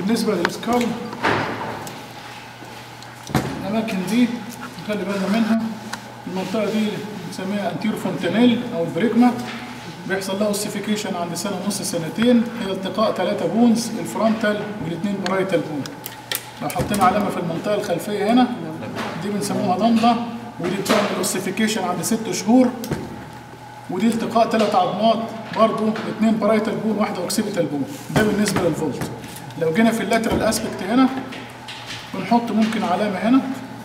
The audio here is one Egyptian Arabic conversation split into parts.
بالنسبة للسكال الأماكن دي نخلي بالنا منها المنطقة دي بنسميها انتيرو فونتانيل أو البريجما بيحصل لها اوسيفيكيشن عند سنة ونص سنتين هي التقاء ثلاثة بونز الفرونتال والاثنين برايتال بون لو حطينا علامة في المنطقة الخلفية هنا دي بنسموها ضمضة ودي بتعمل اوسيفيكيشن عند ست شهور ودي التقاء ثلاث عظمات برضو اثنين برايتال بون واحدة اوكسيبيتال بون ده بالنسبة للفولت لو جينا في اللاترال اسبكت هنا بنحط ممكن علامة هنا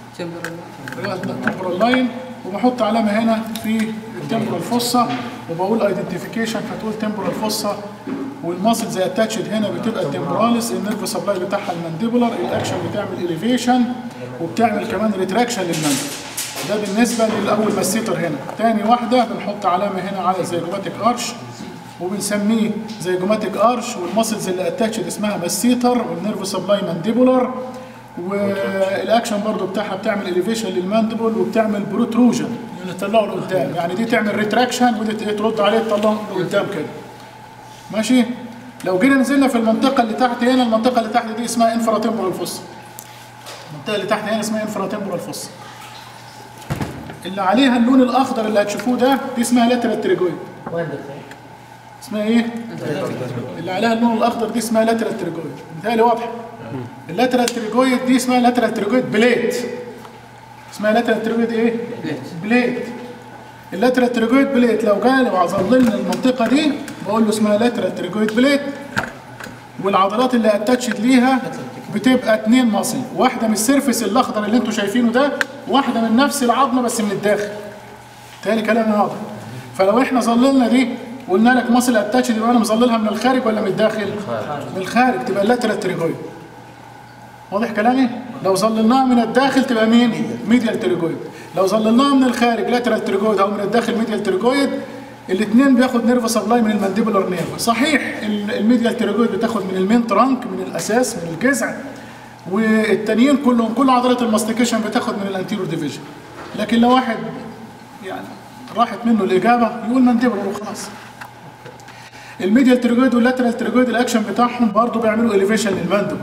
تمبرال لاين وبحط علامة هنا في التمبرال فوسا وبقول ايدنتيفيكيشن فتقول تمبرال فوسا والماسل زي اتاتشد هنا بتبقى التمبراليس النيرف سبلاي بتاعها المانديبولار الاكشن بتعمل اليفيشن وبتعمل كمان ريتراكشن للمانديبل ده بالنسبه للاول مسيتر هنا تاني واحده بنحط علامه هنا على زيجوماتيك ارش وبنسميه زيجوماتيك ارش والماسلز اللي اتاتشد اسمها مسيتر والنيرف سبلاي مانديبولار والاكشن برضو بتاعها بتعمل اليفيشن للمانديبل وبتعمل بروتروجن يعني تطلعه لقدام يعني دي تعمل ريتراكشن ودي ترد عليه تطلعه لقدام كده ماشي لو جينا نزلنا في المنطقه اللي تحت هنا المنطقه اللي تحت دي اسمها انفراتمبرال فوس المنطقه اللي تحت هنا اسمها انفراتمبرال فوس اللي عليها اللون الاخضر اللي هتشوفوه ده دي اسمها لاترال تريجويد وين دكتور؟ اسمها ايه اللي عليها اللون الاخضر دي اسمها لاترال تريجويد متهيألي واضحه اللاترال تريجويد دي اسمها لاترال تريجويد بليت اسمها لاترال تريجويد ايه بليت اللاترال تريجويد بليت لو جاء لو ظللنا المنطقه دي بقول له اسمها لاترال تريجويد بليت والعضلات اللي اتاتشد ليها بتبقى اتنين ماسل واحده من السيرفيس الاخضر اللي انتوا شايفينه ده واحده من نفس العظمه بس من الداخل تاني كلام واضح فلو احنا ظللنا دي وقلنا لك ماسل اتاتشد يبقى انا مظللها من الخارج ولا من الداخل من الخارج تبقى اللاترال تريجويد واضح كلامي لو ظللناها من الداخل تبقى مين ميديال تريجويد لو ظللناها من الخارج لاترال تريجويد او من الداخل ميديال تريجويد الاثنين بياخد نيرف سبلاي من المانديبولار نيرف صحيح ال- الميديال تريجويد بتاخد من المين ترانك من الاساس من الجذع والتانيين كلهم كل عضله الماستيكيشن بتاخد من الانتيرور ديفيجن لكن لو واحد يعني راحت منه الاجابه يقول مانديبولار وخلاص الميديال تريجويد واللاترال تريجويد الاكشن بتاعهم برضه بيعملوا اليفيشن للمانديبل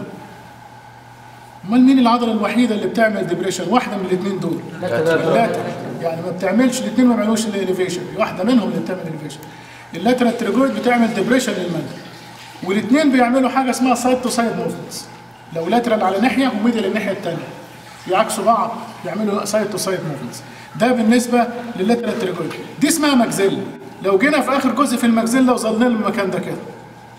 امال مين العضله الوحيده اللي بتعمل ديبريشن واحده من الاثنين دول اللاترال يعني ما بتعملش الاثنين ما بيعملوش الاليفيشن واحده منهم اللي بتعمل اليفيشن اللاترال تريجويد بتعمل ديبريشن للمانديبل والاثنين بيعملوا حاجه اسمها سايد تو سايد موفمنتس لو لاترال على ناحيه وميديال الناحيه الثانيه يعكسوا بعض يعملوا سايد تو سايد موفمنتس ده بالنسبه لللاترال تريجويد دي اسمها ماكزيلا لو جينا في اخر جزء في الماكزيلا وظلنا المكان ده كده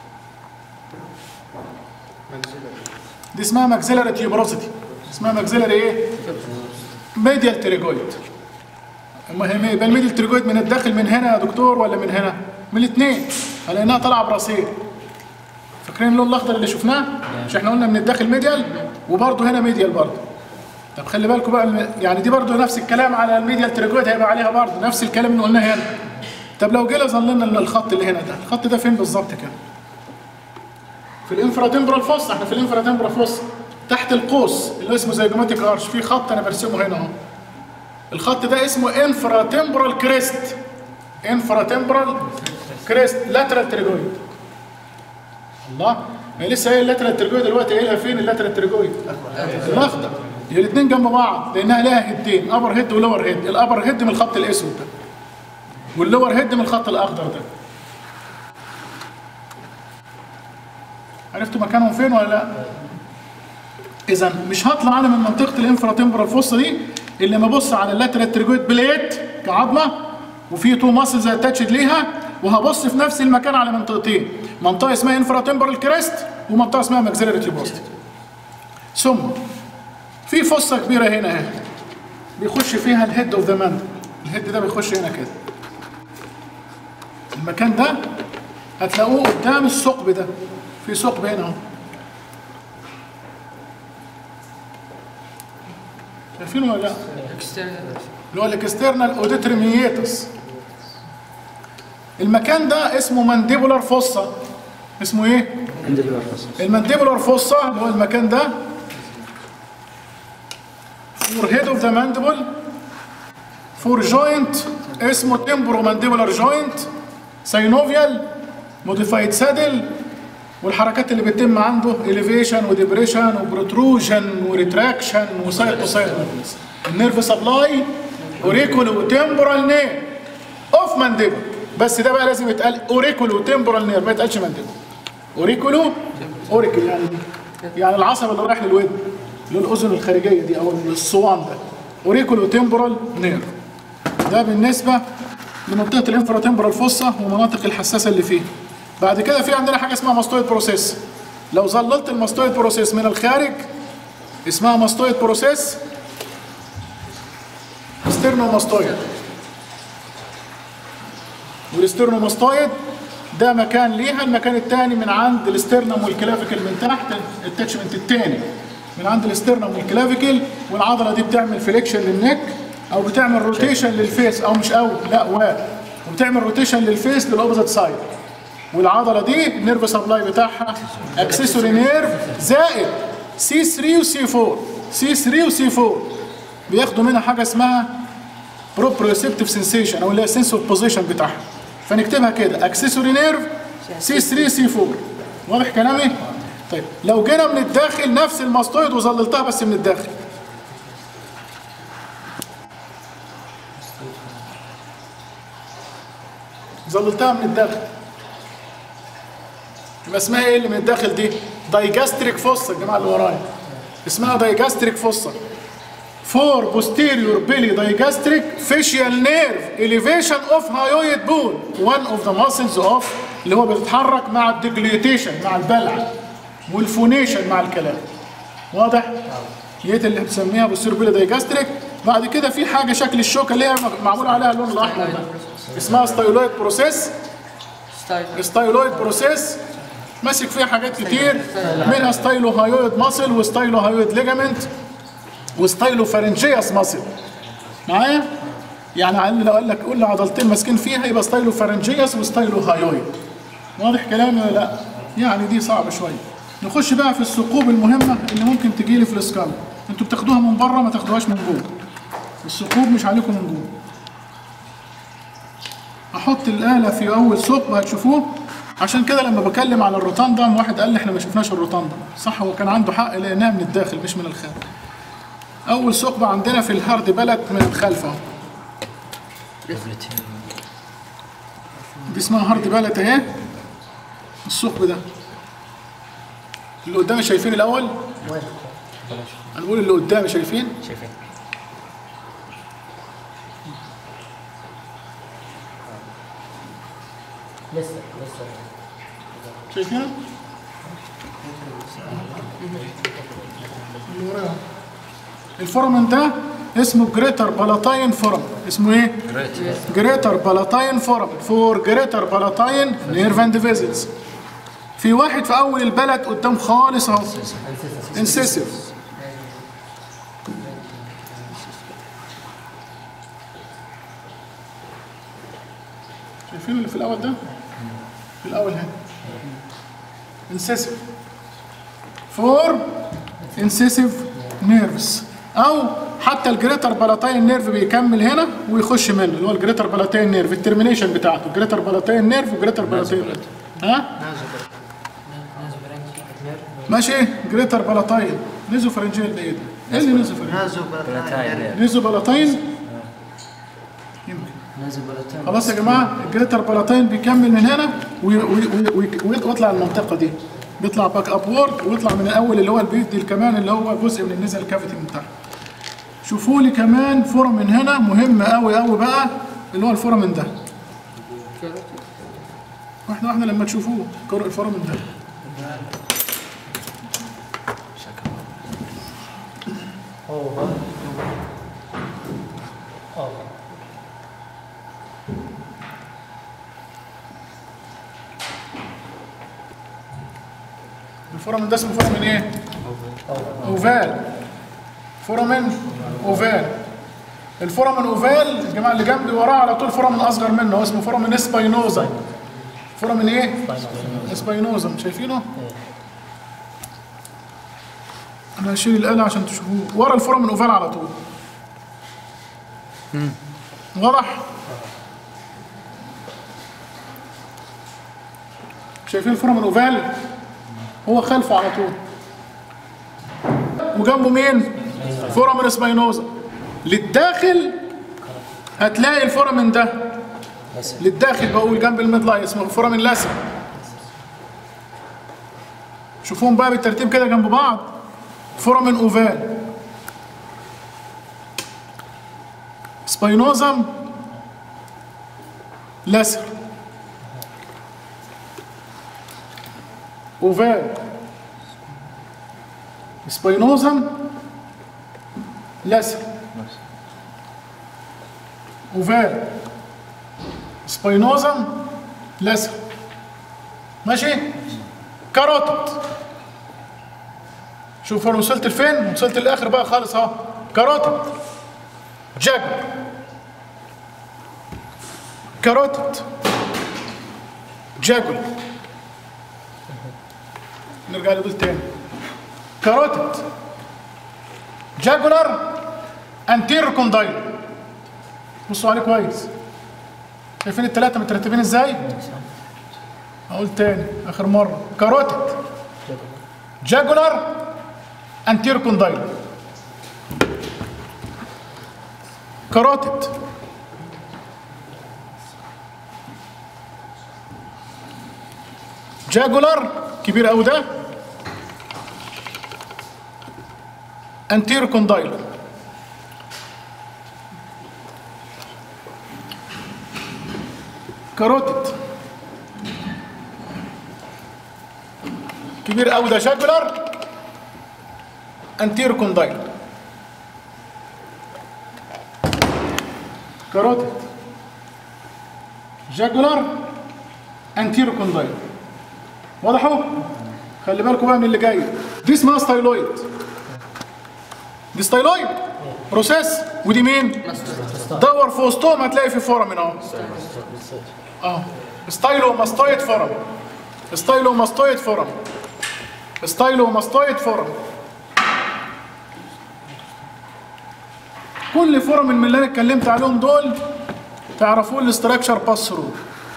دي اسمها ماكسيلاري تيوبروسيتي اسمها ماكسيلاري ايه؟ ميديال تريجويد المهم يبقى الميديال تريجويد من الداخل من هنا يا دكتور ولا من هنا؟ من الاثنين لانها طالعه براسين فاكرين اللون الاخضر اللي شفناه؟ مش احنا قلنا من الداخل ميديال وبرضه هنا ميديال برضه طب خلي بالكم بقى الم- يعني دي برضه نفس الكلام على الميديال تريجويد هيبقى عليها برضه نفس الكلام اللي قلناه هنا طب لو جينا ظللنا الخط اللي هنا ده الخط ده فين بالظبط كده؟ في الانفراتمبرال فوس احنا في الانفراتمبرال فوس تحت القوس اللي اسمه زيجوماتيك ارش في خط انا برسمه هنا اهو الخط ده اسمه انفراتمبرال كريست انفراتمبرال كريست لاترال تريجويد الله ما هي لسه قايل اللاترال تريجويد دلوقتي قايلها فين اللاترال تريجويد الاخضر هي الاثنين جنب بعض لانها لها هيدين ابر هيد ولور هيد الابر هيد من الخط الاسود ده واللور هيد من الخط الاخضر ده عرفتوا مكانهم فين ولا لا؟ اذا مش هطلع انا من منطقه الانفراتمبرال فوسا دي الا لما ابص على اللاترال تريجويد بليت كعظمه وفي تو ماسلز اتاتشد ليها وهبص في نفس المكان على منطقتين منطقه اسمها انفراتمبرال كريست ومنطقه اسمها ماكسيلاري تيوبوستي ثم في فصه كبيره هنا اهي بيخش فيها الهيد اوف ذا مان الهيد ده بيخش هنا كده المكان ده هتلاقوه قدام الثقب ده في ثقب هنا اهو شايفينه ولا لا؟ اللي هو الاكسترنال اوديتريميتس المكان ده اسمه مانديبولار فوسا اسمه ايه؟ المانديبولار فوسا اللي هو المكان ده فور هيد اوف ذا مانديبل فور جوينت اسمه تمبرو مانديبولار جوينت ساينوفيال موديفايد سادل والحركات اللي بتتم عنده اليفيشن وديبريشن وبروتروجن وريتراكشن وسايد تو سايد النيرف سبلاي اوريكولو وتمبورال نير اوف مانديبل بس ده بقى لازم يتقال اوريكولو وتمبورال نير ما يتقالش مانديبل اوريكولو اوريكل يعني يعني العصب اللي رايح للودن للاذن الخارجيه دي او الصوان ده اوريكولو تمبورال نير ده بالنسبه لمنطقه الانفرا تمبورال فوسا ومناطق الحساسه اللي فيه بعد كده في عندنا حاجه اسمها ماستويد بروسيس لو ظللت الماستويد بروسيس من الخارج اسمها ماستويد بروسيس ستيرنوماستويد والاسترنوماستويد ده مكان ليها المكان الثاني من عند الاسترنم والكلافيكل من تحت التاتشمنت الثاني من عند الاسترنم والكلافيكل والعضله دي بتعمل فليكشن للنك او بتعمل روتيشن للفيس او مش او لا و وبتعمل روتيشن للفيس للاوبوزيت سايد والعضله دي النيرف سبلاي بتاعها اكسسوري نيرف زائد سي 3 وسي 4 سي 3 وسي 4 بياخدوا منها حاجه اسمها بروبريوسبتيف سنسيشن او اللي هي سنس اوف بوزيشن بتاعها فنكتبها كده اكسسوري نيرف سي 3 سي 4 واضح كلامي؟ طيب لو جينا من الداخل نفس الماستويد وظللتها بس من الداخل ظللتها من الداخل يبقى اسمها ايه اللي من الداخل دي؟ دايجاستريك فوسا الجماعه اللي ورايا اسمها دايجاستريك فوسا فور posterior belly digastric facial nerve elevation of hyoid bone one of the muscles of اللي هو بيتحرك مع الديجليتيشن مع البلع والفونيشن مع الكلام واضح؟ ديت اللي بنسميها posterior belly digastric بعد كده في حاجه شكل الشوكه اللي هي معمول عليها اللون الاحمر ده اسمها ستايلويد بروسيس ستايل ستايلويد بروسيس ماسك فيها حاجات كتير منها ستايلو هايويد ماسل وستايلو هايويد ليجامنت وستايلو فارنجياس ماسل معايا يعني على لو قال لك قول لي عضلتين ماسكين فيها يبقى ستايلو فارنجياس وستايلو هايويد واضح كلامي ولا لا يعني دي صعبه شويه نخش بقى في الثقوب المهمه اللي ممكن تجي لي في الاسكال انتوا بتاخدوها من بره ما تاخدوهاش من جوه الثقوب مش عليكم من جوه احط الاله في اول ثقب هتشوفوه عشان كده لما بكلم على الروتاندم واحد قال لي احنا ما شفناش الروتاندم صح هو كان عنده حق لانها من الداخل مش من الخارج اول ثقب عندنا في الهارد بلد من الخلف اهو دي اسمها هارد بلد اهي الثقب ده اللي قدامي شايفين الاول انا بقول اللي قدامي شايفين شايفين لسه لسه شايفينه اللي وراها الفورمن ده اسمه جريتر بالاتاين فورم اسمه ايه؟ جريتر بالاتاين فورم فور جريتر بالاتاين نيرف اند فيزلز في واحد في اول البلد قدام خالص اهو انسيسيف شايفين اللي في الاول ده؟ في الاول هنا انسيسيف فور انسيسيف نيرفز او حتى الجريتر بالاتاين نيرف بيكمل هنا ويخش منه اللي هو الجريتر بالاتاين نيرف الترمينيشن بتاعته الجريتر بالاتاين نيرف وجريتر بالاتاين ها ماشي جريتر بالاتاين نيزو فرنجيال ده ايه ده؟ ايه اللي نيزو فرنجيال؟ نازو بلاتاين نيزو بالاتاين يمكن نازو بلاتاين خلاص يا جماعه الجريتر بالاتاين بيكمل من هنا وي- وي- وي- وي- ويطلع المنطقه دي بيطلع باك ابورد ويطلع من الاول اللي هو البيت دي كمان اللي هو جزء من النزل كافيتي من تحت شوفوا لي كمان فورمن هنا مهم قوي قوي بقى اللي هو الفورمن ده واحده واحده لما تشوفوه كر- الفورمن ده اوفر اوفر الفورمن ده اسمه فورمن ايه؟ اوفال فورمن اوفال الفورمن اوفال الجماعه اللي جنبي وراه على طول فورمن اصغر منه هو اسمه فورمن اسباينوزا فورمن ايه؟ اسباينوزا شايفينه؟ انا هشيل الاله عشان تشوفوه ورا الفورمن اوفال على طول واضح؟ شايفين الفورمن اوفال؟ هو خلفه على طول وجنبه مين فورامين سباينوزا للداخل هتلاقي الفورامين ده للداخل بقول جنب الميد لاين اسمه فورامين لاسع شوفوهم بقى بالترتيب كده جنب بعض فورامين اوفال سباينوزم لاسر اوفال سباينوزم لاسر اوفال سباينوزم لاسر ماشي كاروتد شوف انا وصلت لفين وصلت للاخر بقى خالص اهو كاروتد جاجر كاروتد جاجر نرجع لدول تاني كاروتد جاجولار انتير كوندايل بصوا عليه كويس شايفين الثلاثه مترتبين ازاي اقول تاني اخر مره كاروتد جاجولار انتير كوندايل كاروتد جاجولار كبير قوي ده انتير كوندايل كاروتد كبير قوي ده جاجولار انتير كوندايل كاروتد جاجولار انتير كوندايل واضحوا خلي بالكم بقى من اللي جاي دي اسمها ستايلويد دي ستايلويد بروسيس ودي مين دور في وسطهم هتلاقي في فورامين اهو اه ستايلو ماستويد فورم ستايلو ماستويد فورم ستايلو ماستويد فورم كل فورم من اللي انا اتكلمت عليهم دول تعرفون الاستراكشر باس ثرو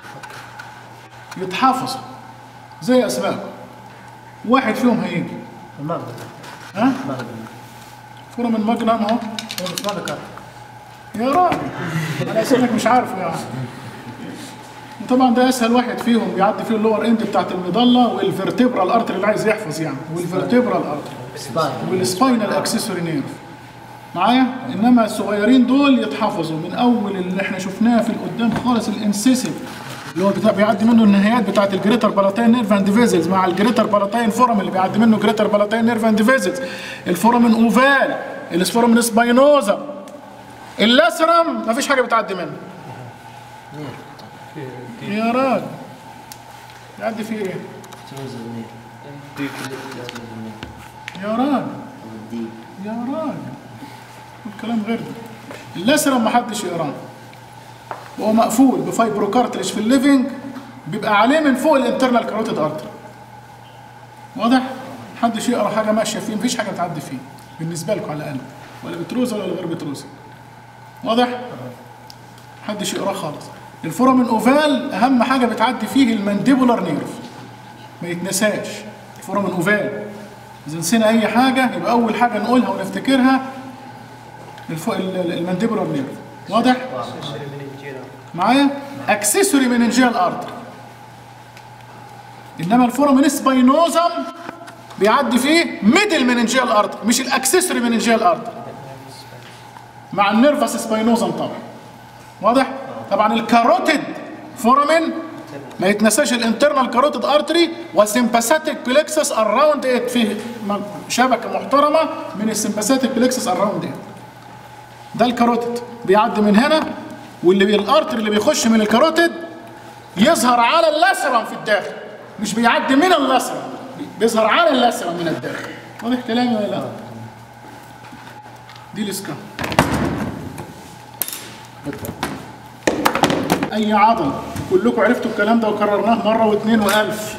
يتحافظوا زي اسمائكم واحد فيهم هيجي المغرب ها المغرب فورم المجنم اهو هو بس ما ذكرت يا راجل انا اسمك مش عارفه يعني وطبعا ده اسهل واحد فيهم بيعدي فيه اللور اند بتاعت المظله والفرتبرال ارتري اللي عايز يحفظ يعني والفرتبرال ارتري سباين والسباينال اكسسوري نيرف معايا انما الصغيرين دول يتحفظوا من اول اللي احنا شفناه في القدام خالص الانسيسيف اللي هو بتاع بيعدي منه النهايات بتاعت الجريتر بالاتين نيرف اند فيزلز مع الجريتر بالاتين فورم اللي بيعدي منه جريتر بالاتين نيرف اند فيزلز الفورامين اوفال السفورامين سباينوزا اللاسرم مفيش حاجه بتعدي منه يا راجل يعدي فيه ايه تروز النيل تروز النيل يا راجل والديب يا راجل الكلام غير ده اللاسرم محدش يقراه وهو مقفول بفايبرو كارتريج في الليفنج بيبقى عليه من فوق الانترنال كاروتيد ارتري واضح محدش يقرا حاجه ماشيه فيه مفيش حاجه بتعدي فيه بالنسبه لكم على الاقل ولا بتروز ولا غير بتروز واضح محدش يقراه خالص الفورامين اوفال اهم حاجه بتعدي فيه المانديبولار نيرف ما يتنساش الفورامين اوفال اذا نسينا اي حاجه يبقى اول حاجه نقولها ونفتكرها الف... ال- ال- المانديبولار نيرف واضح معايا اكسسوري مننجيال ارتري انما الفورامين سباينوزم بيعدي فيه ميدل مننجيال ارتري مش الاكسسوري مننجيال ارتري مع النيرفس سباينوزم طبعا واضح طبعا الكاروتيد فورامين ما يتنساش الانترنال كاروتيد ارتري والسمباثيك بلكسس اراوند ات فيه م- شبكه محترمه من السمباثيك بلكسس اراوند ات ده الكاروتيد بيعدي من هنا واللي بي الارتري اللي بيخش من الكاروتيد يظهر على اللاسرم في الداخل مش بيعدي من اللاسرم بيظهر على اللاسرم من الداخل واضح كلامي ولا لا دي الاسكان اي عضل كلكم عرفتوا الكلام ده وكررناه مره واثنين والف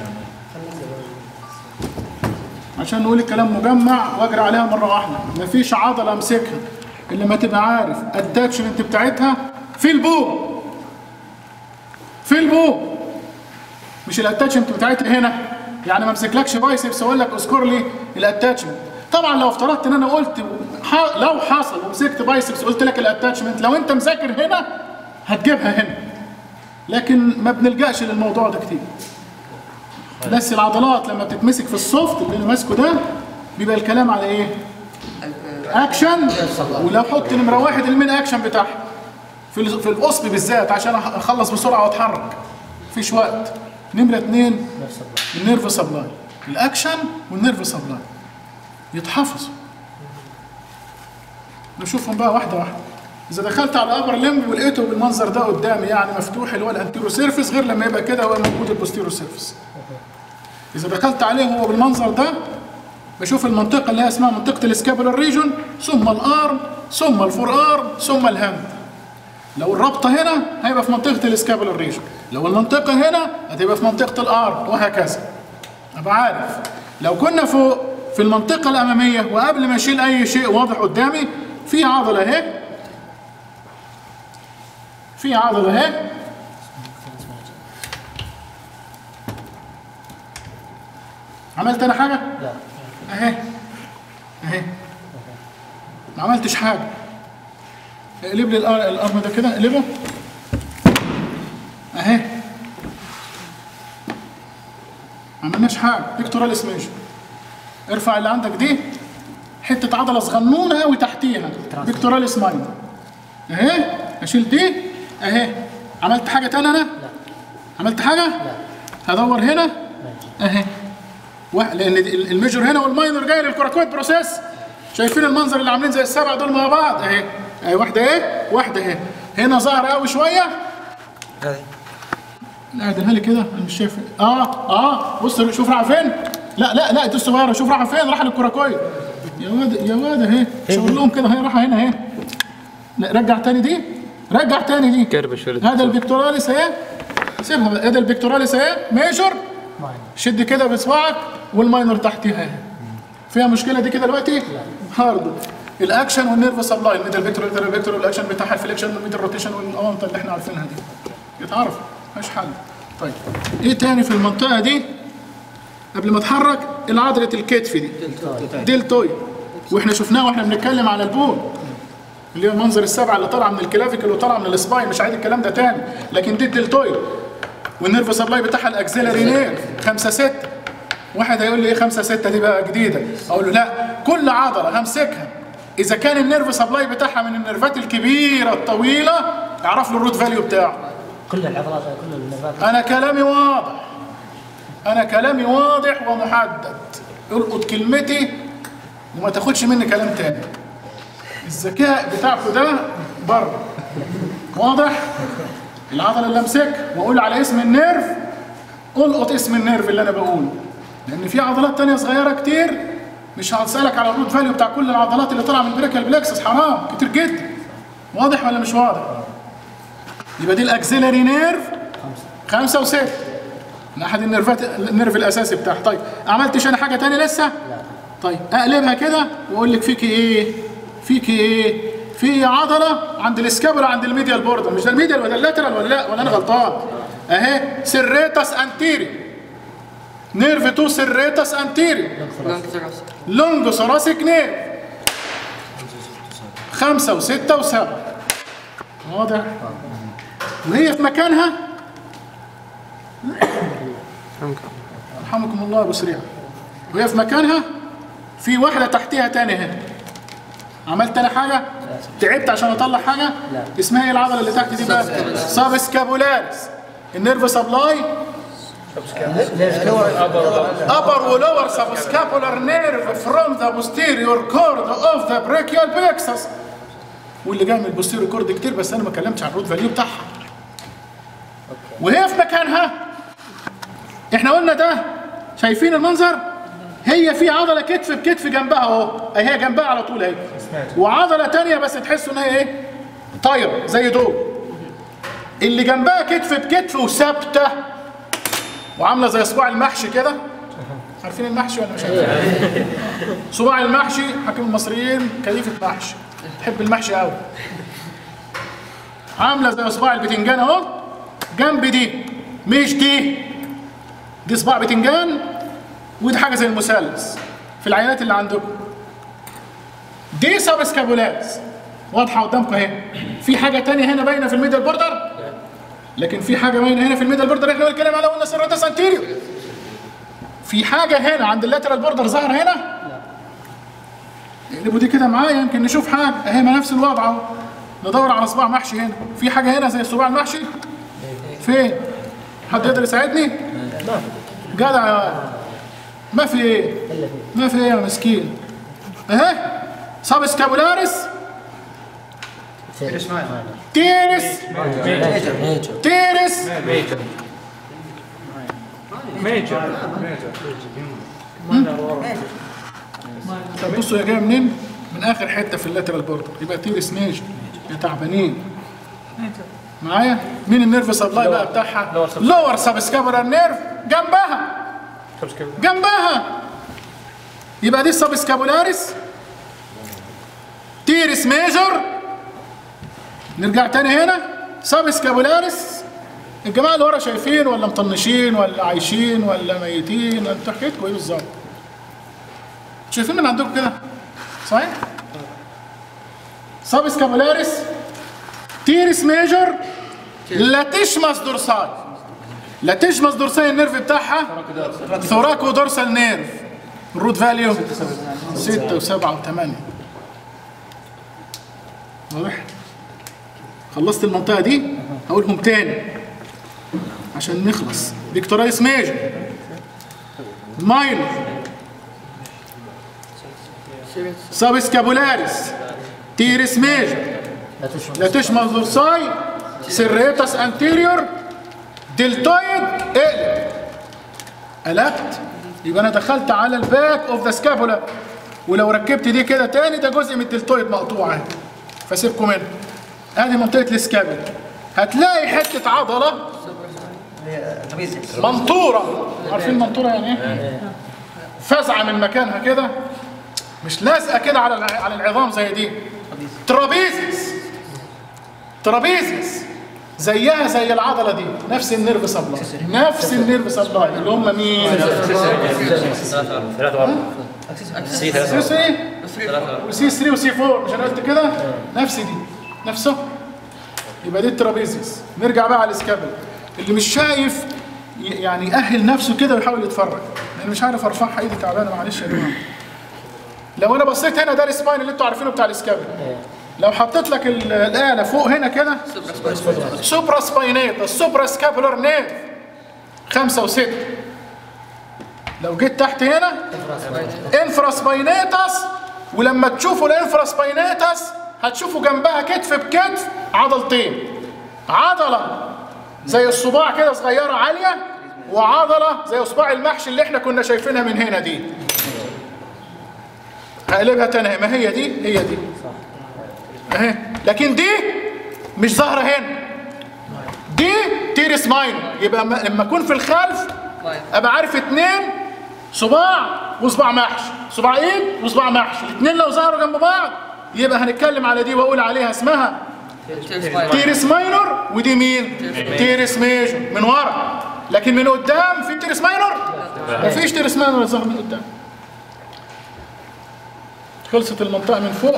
عشان نقول الكلام مجمع واجري عليها مره واحده مفيش عضله امسكها الا لما تبقى عارف الاتاتشمنت بتاعتها في البو في البو مش الاتاتشمنت بتاعتها هنا يعني ما امسكلكش بايسبس واقول لك اذكر لي الاتاتشمنت طبعا لو افترضت ان انا قلت ح- لو حصل ومسكت بايسبس قلت لك الاتاتشمنت لو انت مذاكر هنا هتجيبها هنا لكن ما بنلجاش للموضوع ده كتير بس العضلات لما بتتمسك في السوفت اللي انا ماسكه ده بيبقى الكلام على ايه؟ اكشن ولو حط نمره واحد المين اكشن بتاعها في ال- في القصب بالذات عشان أخ- اخلص بسرعه واتحرك مفيش وقت نمره اثنين النيرف سبلاي الاكشن والنيرف سبلاي يتحفظوا نشوفهم بقى واحده واحده اذا دخلت على الابر لمب ولقيته بالمنظر ده قدامي يعني مفتوح اللي هو الانتيرو سيرفيس غير لما يبقى كده هو موجود البوستيرو سيرفيس اذا دخلت عليه هو بالمنظر ده بشوف المنطقه اللي هي اسمها منطقه السكابولار ريجون ثم الارم ثم الفور ارم ثم الهاند لو الرابطه هنا هيبقى في منطقه السكابولار ريجون لو المنطقه هنا هتبقى في منطقه الارم وهكذا ابقى عارف لو كنا فوق في المنطقه الاماميه وقبل ما اشيل اي شيء واضح قدامي في عضله اهي في عضله اهي عملت انا حاجه لا اهي اهي ما عملتش حاجه اقلب لي الأر- الارم ده كده اقلبه اهي ما عملناش حاجه بيكتوراليس ميجر ارفع اللي عندك دي حته عضله صغنونه قوي تحتيها بيكتوراليس ماينر اهي اشيل دي اهي عملت حاجه تانية انا لا عملت حاجه لا هدور هنا ماشي اهي واحد لان دي- الميجور هنا والماينر جاي للكوراكويد بروسيس شايفين المنظر اللي عاملين زي السبعه دول مع بعض اهي اهي واحده اهي واحده اهي هنا ظهر قوي شويه هذه لا اعدلها لي كده انا مش شايف اه اه بص شوف راح فين لا لا لا دي الصغيره شوف راح فين راح للكوراكويد يا واد يا واد اهي شاور لهم كده هي راح هنا اهي لا رجع تاني دي رجع تاني دي كربش ولد هذا البيكتوراليس اهي سيبها بقى هذا البيكتوراليس اهي ميجور ماين شد كده بصباعك والماينر تحتها اهي فيها مشكله دي كده دلوقتي هارد الاكشن والنيرف سبلاي الميدل فيكتور واللاترال فيكتور والاكشن بتاعها الفليكشن والميدل روتيشن والاونطه اللي احنا عارفينها دي يتعرف مفيش حل طيب ايه تاني في المنطقه دي قبل ما اتحرك العضله الكتف دي ديلتوي واحنا شفناه واحنا بنتكلم على البول اللي هو منظر السبعه اللي طالعه من الكلافيكل وطالعه من السباين مش عايز الكلام ده تاني لكن دي الدلتويد والنيرف سبلاي بتاعها الاكسلري نيرف 5 6 واحد هيقول لي ايه 5 6 دي بقى جديده اقول له لا كل عضله همسكها اذا كان النيرف سبلاي بتاعها من النيرفات الكبيره الطويله اعرف له الروت فاليو بتاعه كل العضلات كل النرفات انا كلامي واضح انا كلامي واضح ومحدد القط كلمتي وما تاخدش مني كلام تاني الذكاء بتاعكم ده بره واضح العضله اللي امسكها واقول على اسم النيرف القط اسم النيرف اللي انا بقوله لان في عضلات تانية صغيره كتير مش هسالك على الروت فاليو بتاع كل العضلات اللي طالعه من البريكال بلكسس حرام كتير جدا واضح ولا مش واضح يبقى دي الاكسلري نيرف خمسة وستة من أحد النيرفات النيرف الأساسي بتاعها طيب عملتش أنا حاجة تاني لسه؟ لا طيب أقلبها كده وأقول لك فيكي إيه؟ فيكي إيه؟ في عضلة عند الاسكابولا عند الميديال بوردر مش ده الميديال ولا اللاترال ولا لا ولا أنا غلطان؟ أهي سيريتاس أنتيري نيرف تو سيريتاس أنتيري لونج ثوراسيك نيرف خمسة وستة وسبعة واضح؟ وهي في مكانها رحمكم الله ابو سريع وهي في مكانها في واحده تحتيها تاني هنا عملت انا حاجه تعبت عشان اطلع حاجه لا. اسمها ايه العضله اللي تحت دي بقى ساب سكابولاريس النيرف سبلاي upper ولور subscapular nerve from the posterior cord of the brachial plexus واللي جاي من البوستيريور كورد كتير بس انا ما اتكلمتش عن الروت فاليو بتاعها وهي في مكانها احنا قلنا ده شايفين المنظر هي في عضله كتف بكتف جنبها اهو اهي هي جنبها على طول اهي وعضله تانية بس تحسوا ان هي ايه طايره زي دول اللي جنبها كتف بكتف وثابته وعامله زي صباع المحشي كده عارفين المحشي ولا مش عارفين صباع المحشي حكيم المصريين كيفه محشي تحب المحشي قوي عامله زي صباع البتنجان اهو جنب دي مش دي دي صباع بتنجان ودي حاجه زي المثلث في العينات اللي عندكم دي سب سكابولاز واضحه قدامكم اهي في حاجه تانية هنا باينه في الميدل بوردر لكن في حاجه باينه هنا في الميدل بوردر احنا بنتكلم على قلنا سيراتس انتيريور في حاجه هنا عند اللاترال بوردر ظاهره هنا اقلبوا دي كده معايا يمكن نشوف حاجه اهي ما نفس الوضع اهو ندور على صباع محشي هنا في حاجه هنا زي صباع المحشي فين حد يقدر يساعدني جدع يا واد. ما في ايه ما في ايه يا مسكين اهي سب سكابولاريس تيرس ميجر تيرس طب بصوا هي جايه منين؟ من اخر حته في اللاترال بوردر يبقى تيرس ميجر يا تعبانين معايا؟ مين النيرف سبلاي بقى بتاعها؟ لور سبسكابولار نيرف جنبها جنبها يبقى دي السبسكابولاريس تيرس ميجر نرجع تاني هنا سبسكابولاريس الجماعه اللي ورا شايفين ولا مطنشين ولا عايشين ولا ميتين انتوا حكايتكم ايه بالظبط؟ شايفين من عندكم كده صحيح؟ سبسكابولاريس تيرس ميجر لا تشمس دورساي لا تشمس دورساي النيرف بتاعها ثوراكو دورسال نيرف الروت فاليو 6 و7 و8 واضح؟ خلصت المنطقة دي هقولهم تاني عشان نخلص فيكتورايس ميجر ماينور سابسكابولاريس تيرس ميجر لا تشمل لا تشمل دورساي سيريتاس انتيريور دلتويد اقلب قلبت يبقى انا دخلت على الباك اوف ذا سكابولا ولو ركبت دي كده تاني ده جزء من الدلتويد مقطوع اهي فسيبكم منه ادي منطقه السكابولا هتلاقي حته عضله منطوره عارفين منطوره يعني ايه فزعه من مكانها كده مش لازقه كده على الع- على العظام زي دي ترابيزيس ترابيزيس زيها زي العضله دي نفس النيرف سبلاي نفس النيرف سبلاي اللي هم مين سي 3 وسي 3 وسي 4 مش انا قلت كده نفس دي نفسه يبقى دي الترابيزيس نرجع بقى على الاسكابل اللي مش شايف ي- يعني يأهل نفسه كده ويحاول يتفرج انا مش عارف ارفعها ايدي تعبانه معلش يا جماعه لو انا بصيت هنا ده السباين اللي انتوا عارفينه بتاع الاسكابل لو حطيت لك ال- الآلة فوق هنا كده سوبرا سباينيت السوبرا سكابولار نيرف خمسة وستة لو جيت تحت هنا انفرا سباينيتس ولما تشوفوا الانفرا سباينيتس هتشوفوا جنبها كتف بكتف عضلتين عضلة زي الصباع كده صغيرة عالية وعضلة زي صباع المحشي اللي احنا كنا شايفينها من هنا دي هقلبها تاني ما هي دي هي دي اهي لكن دي مش ظاهره هنا دي تيرس ماينر يبقى م- لما اكون في الخلف ابقى عارف اتنين صباع وصباع محشي صباع ايد وصباع محشي الاتنين لو ظهروا جنب بعض يبقى هنتكلم على دي واقول عليها اسمها تيرس ماينور ودي مين تيرس ميجور من ورا لكن من قدام في تيرس ماينور مفيش تيرس ماينور ظهر من قدام خلصت المنطقه من فوق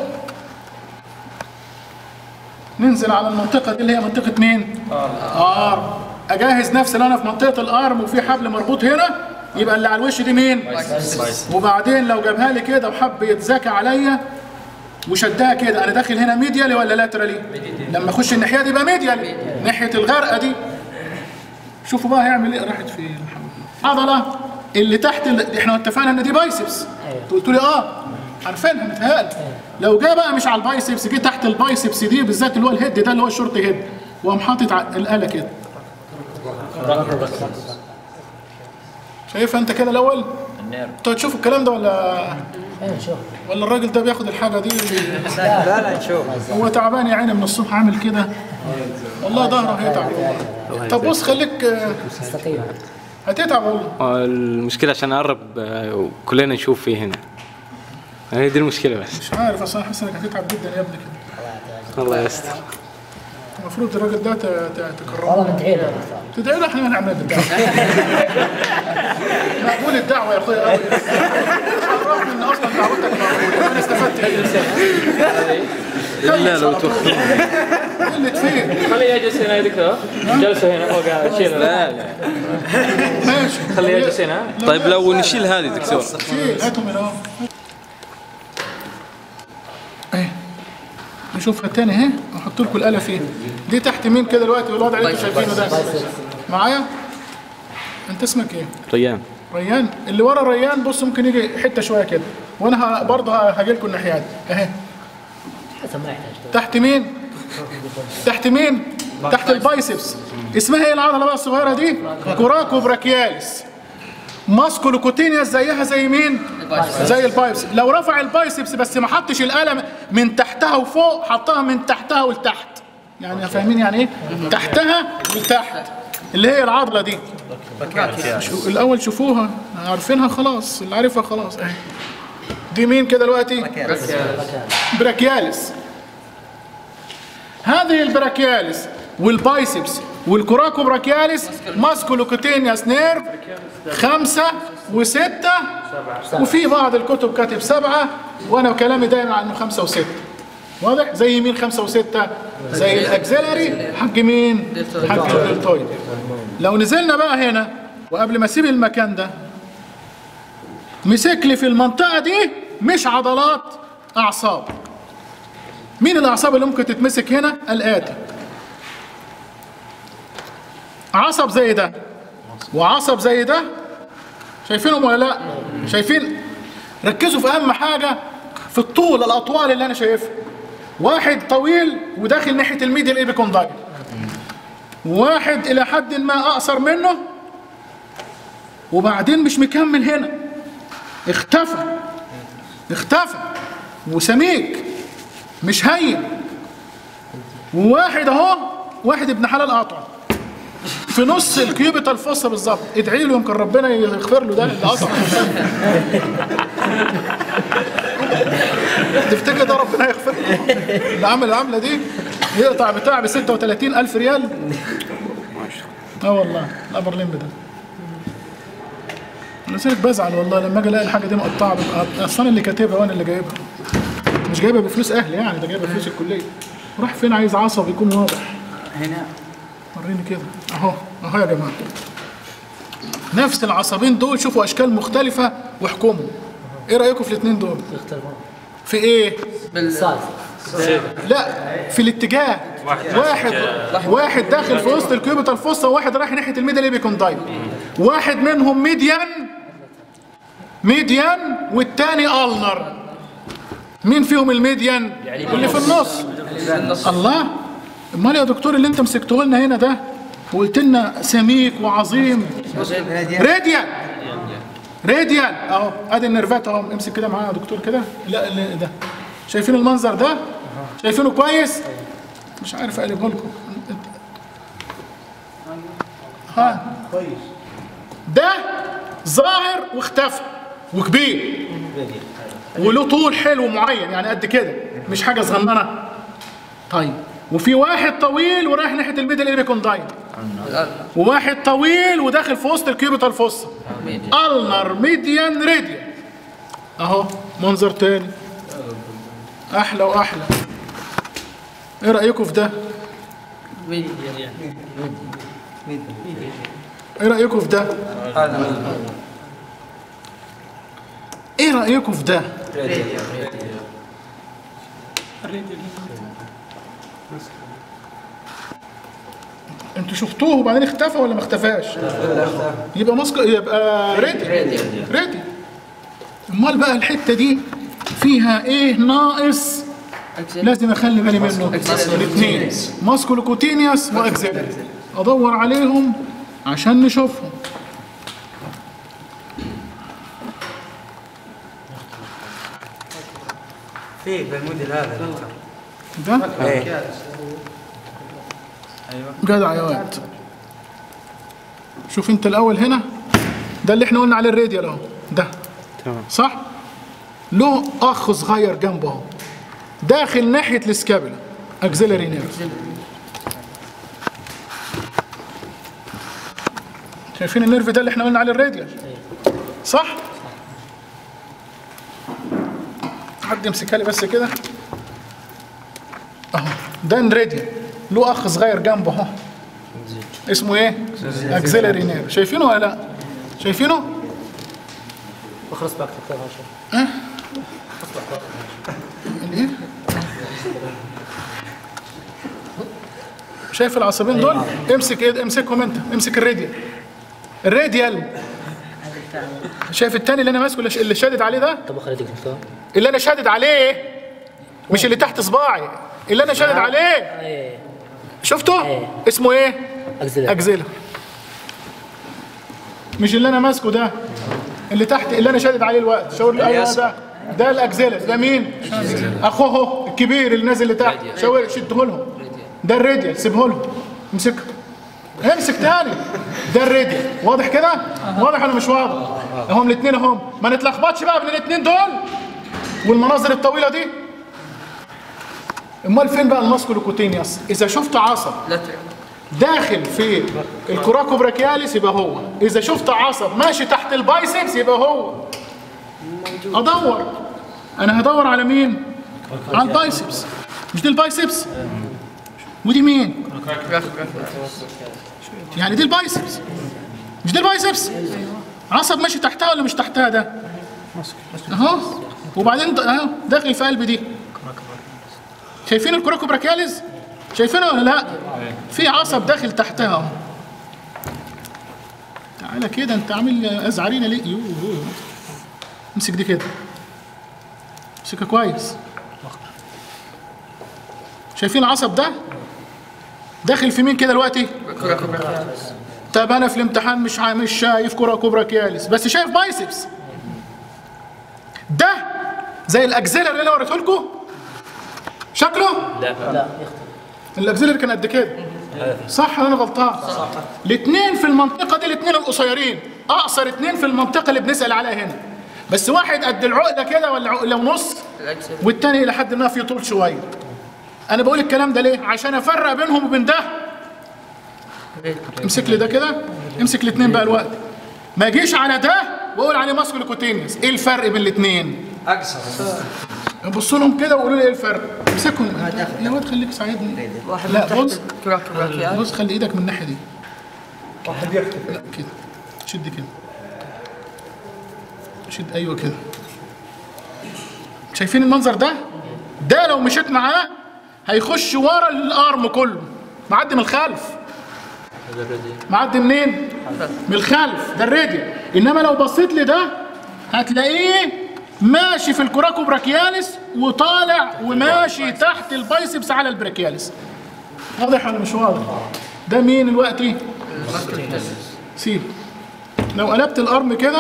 ننزل على المنطقة دي اللي هي منطقة مين؟ ار اجهز نفسي لو انا في منطقة الارم وفي حبل مربوط هنا يبقى اللي على الوش دي مين؟ وبعدين لو جابها لي كده وحب يتذاكى عليا وشدها كده انا داخل هنا ميديالي ولا لاترالي؟ لما اخش الناحية دي يبقى ميديالي ناحية الغرقة دي شوفوا بقى هيعمل ايه راحت فين عضلة اللي تحت اللي احنا اتفقنا ان دي بايسبس قلت لي اه عارفينها متهيألي لو جه بقى مش على البايسبس جه تحت البايسبس دي بالذات اللي هو الهيد ده اللي هو الشورت هيد وقام حاطط ع- الآلة كده شايفها انت كده الاول؟ انتوا هتشوفوا الكلام ده ولا ايه شوف ولا الراجل ده بياخد الحاجه دي لا لا نشوف هو تعبان يا عيني من الصبح عامل كده والله ظهره هيتعب والله طب بص خليك آه، استقيم هتتعب والله آه، المشكلة عشان أقرب آه، كلنا نشوف فيه هنا هي دي المشكلة بس مش عارف اصل انا حاسس انك هتتعب جدا يا ابني كده الله يستر المفروض الراجل ده ت- ت- تكرمه والله من تعيد يا دكتور تدعي له احنا هنعمل الدعوه مقبول الدعوه يا اخويا قوي عرفني ان اصلا دعوتك مقبوله انا استفدت ايه الا لو توخر قلت فين خليه يجلس هنا يا دكتور جلسه هنا فوق شيل لا لا ماشي خليه يجلس هنا طيب لو نشيل هذه دكتور شيل هاتهم هنا اهو ايه نشوفها تاني اهي احط لكم الاله فين دي تحت مين كده دلوقتي والوضع اللي انتوا شايفينه ده معايا انت اسمك ايه ريان ريان اللي ورا ريان بص ممكن يجي حته شويه كده وانا ه- برضه هاجي لكم الناحيه دي اهي حسب ما يحتاج تحت مين تحت مين تحت البايسبس اسمها ايه العضله بقى الصغيره دي كوراكو براكياليس ماسكولوكوتينيوس زيها زي مين زي البايبس لو رفع البايسبس بس ما حطش القلم من تحتها وفوق حطها من تحتها ولتحت يعني فاهمين يعني ايه تحتها ولتحت اللي هي العضله دي شو الاول شوفوها عارفينها خلاص اللي عارفها خلاص اهي دي مين كده دلوقتي براكياليس هذه البراكياليس والبايسبس والكوراكو براكياليس ماسكولوكوتينياس نيرف خمسة وستة وفي بعض الكتب كاتب سبعة وأنا كلامي دايما عنه خمسة وستة واضح؟ زي مين خمسة وستة؟ زي الأكزيلري حق مين؟ حق الدلتويد لو نزلنا بقى هنا وقبل ما أسيب المكان ده مسك لي في المنطقة دي مش عضلات أعصاب مين الأعصاب اللي ممكن تتمسك هنا؟ الآتي عصب زي ده وعصب زي ده شايفينهم ولا لا؟ شايفين؟ ركزوا في أهم حاجة في الطول الأطوال اللي أنا شايفها واحد طويل وداخل ناحية الميديال ايبيكوندايل واحد إلى حد ما أقصر منه وبعدين مش مكمل هنا اختفى اختفى وسميك مش هين وواحد اهو واحد ابن حلال قاطع في نص الكيوبيتال فوسا بالظبط ادعي له يمكن ربنا يغفر له ده اللي قطع تفتكر ده ربنا يغفر له اللي عمل العمله دي يقطع بتاع ب 36 الف ريال اه والله الابر لمب ده انا سيرك بزعل والله لما اجي الاقي الحاجه دي مقطعه ببقى اصل انا اللي كاتبها وانا اللي جايبها مش جايبها بفلوس اهلي يعني ده جايبها بفلوس الكليه راح فين عايز عصب يكون واضح هنا وريني كده اهو اهو يا جماعه نفس العصبين دول شوفوا اشكال مختلفه واحكموا ايه رايكم في الاثنين دول يختلفون في ايه سايز لا في الاتجاه واحد واحد داخل في وسط الكيوبيتال فوسا وواحد رايح ناحيه الميديال ايبيكوندايل واحد منهم ميديان ميديان والتاني النر مين فيهم الميديان اللي في النص الله امال يا دكتور اللي انت مسكته لنا هنا ده وقلت لنا سميك وعظيم راديان راديان اهو ادي النرفات اهو امسك كده معايا يا دكتور كده لا اللي ده شايفين المنظر ده شايفينه كويس مش عارف اقلبه لكم ها ده ظاهر واختفى وكبير وله طول حلو معين يعني قد كده مش حاجه صغننه طيب وفي واحد طويل ورايح ناحيه الميدل ايبيكوندايل وواحد طويل وداخل في وسط الكيوبيتال فوسا النر ميديان ريديان اهو منظر تاني احلى واحلى ايه رايكم في ده ايه رايكم في ده ايه رايكم في ده انتوا شفتوه وبعدين اختفى ولا ما اختفاش يبقى ماسك يبقى ريدي ريدي امال بقى الحته دي فيها ايه ناقص لازم اخلي بالي منه الاثنين ماسكولوكوتينيوس واكزيلري ادور عليهم عشان نشوفهم في بالموديل هذا ده ايه جدع يا واد شوف انت الاول هنا ده اللي احنا قلنا عليه الراديال اهو ده تمام صح له اخ صغير جنبه اهو داخل ناحيه السكابولا اكزيلري نيرف شايفين النيرف ده اللي احنا قلنا عليه الراديال صح حد يمسكها لي بس كده اهو ده الراديال له اخ صغير جنبه اهو اسمه ايه اكسلري نيرف شايفينه ولا لا شايفينه بخلص بقى كتبتها عشان الايه شايف العصبين دول امسك ايه امسكهم انت امسك الراديال الراديال شايف التاني اللي انا ماسكه اللي ش- اللي شادد عليه ده طب خليتك كتبتها اللي انا شادد عليه مش اللي تحت صباعي اللي انا شادد عليه ايه شفته إيه. اسمه ايه اجزلة اجزله مش اللي انا ماسكه ده اللي تحت اللي انا شادد عليه الوقت شاور لي ايوه ده ده الاجزله ده مين اخوه الكبير اللي نازل لتحت شاور شده لهم ده الراديال سيبه لهم امسكه امسك تاني ده الراديال واضح كده واضح ولا مش واضح هم الاثنين اهم ما نتلخبطش بقى بين الاثنين دول والمناظر الطويله دي امال فين بقى الماسكولوكوتينيوس اذا شفت عصب داخل في الكوراكو براكياليس يبقى هو اذا شفت عصب ماشي تحت البايسبس يبقى هو ادور انا هدور على مين على البايسبس مش دي البايسبس ودي مين يعني دي البايسبس مش دي البايسبس عصب ماشي تحتها ولا مش تحتها ده اهو وبعدين ده- اهو داخل في قلب دي شايفين الكوراكو براكياليس شايفينها ولا لا في عصب داخل تحتها اهو تعالى كده انت عامل ازعرينا ليه يوه يوه. امسك دي كده امسكها كويس شايفين العصب ده داخل في مين كده دلوقتي طب انا في الامتحان مش عا- مش شايف كرة كبرى كيالس بس شايف بايسبس ده زي الاجزله اللي انا وريته لكم شكله لا يختلف الاكسلري كان قد كده صح ولا انا غلطان صح الاثنين في المنطقه دي الاثنين القصيرين اقصر اثنين في المنطقه اللي بنسال عليها هنا بس واحد قد العقله كده ولا عقله ونص والتاني لحد ما في طول شويه انا بقول الكلام ده ليه عشان افرق بينهم وبين ده امسك لي ده كده امسك الاثنين بقى الوقت ما اجيش على ده واقول عليه ماسكولوكوتينيوس ايه الفرق بين الاثنين اقصر بصوا لهم كده وقولوا لي ايه الفرق امسكهم يا واد خليك ساعدني واحد لا من تحت بص كراك براكيال بص خلي ايدك من الناحيه دي واحد يختفي لا كده شد كده شد ايوه كده شايفين المنظر ده ده لو مشيت معاه هيخش ورا الارم كله معدي من الخلف معدي منين من الخلف ده الراديال انما لو بصيت لده هتلاقيه ماشي في الكوراكو براكياليس وطالع وماشي تحت البايسبس على البراكياليس واضح ولا مش واضح ده مين دلوقتي سيب لو قلبت الارم كده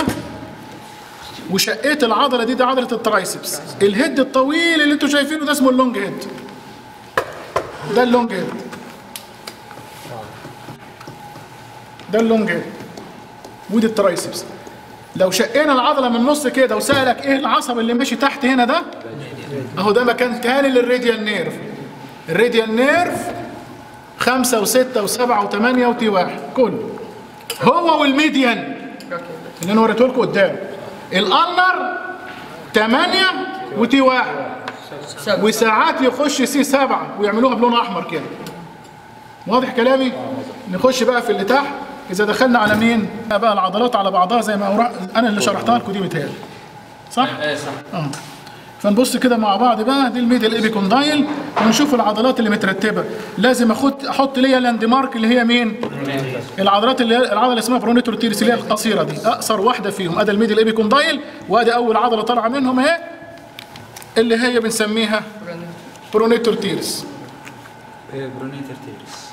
وشقيت العضله دي دي عضله الترايسبس الهيد الطويل اللي انتوا شايفينه ده اسمه اللونج هيد ده اللونج هيد ده اللونج هيد ودي الترايسبس لو شقينا العضله من النص كده وسالك ايه العصب اللي ماشي تحت هنا ده اهو ده مكان تاني للراديال نيرف الراديال نيرف خمسة وستة وسبعة وثمانية وتي واحد كله هو والميديان اللي انا وريته لكم قدام الالنر 8 وتي واحد وساعات يخش سي 7 ويعملوها بلون احمر كده واضح كلامي نخش بقى في اللي تحت اذا دخلنا على مين بقى العضلات على بعضها زي ما أورا- انا اللي شرحتها لكم دي متهيألي صح ايه صح اه فنبص كده مع بعض بقى دي الميدل ايبيكوندايل ونشوف العضلات اللي مترتبه لازم اخد احط ليا لاند مارك اللي هي مين العضلات اللي هي العضله اللي اسمها برونيتور تيرس اللي هي القصيره دي اقصر واحده فيهم ادي الميدل ايبيكوندايل وادي اول عضله طالعه منهم اهي اللي هي بنسميها برونيتور تيرس برونيتر تيرس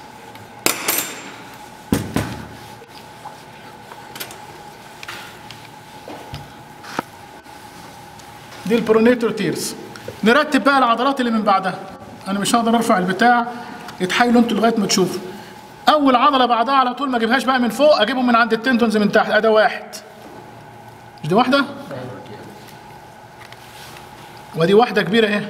دي البرونيتور تيرس نرتب بقى العضلات اللي من بعدها انا مش هقدر ارفع البتاع اتحايلوا انتوا لغايه ما تشوفوا اول عضله بعدها على طول ما اجيبهاش بقى من فوق اجيبهم من عند التندونز من تحت ادي واحد مش دي واحده ودي واحده كبيره اهي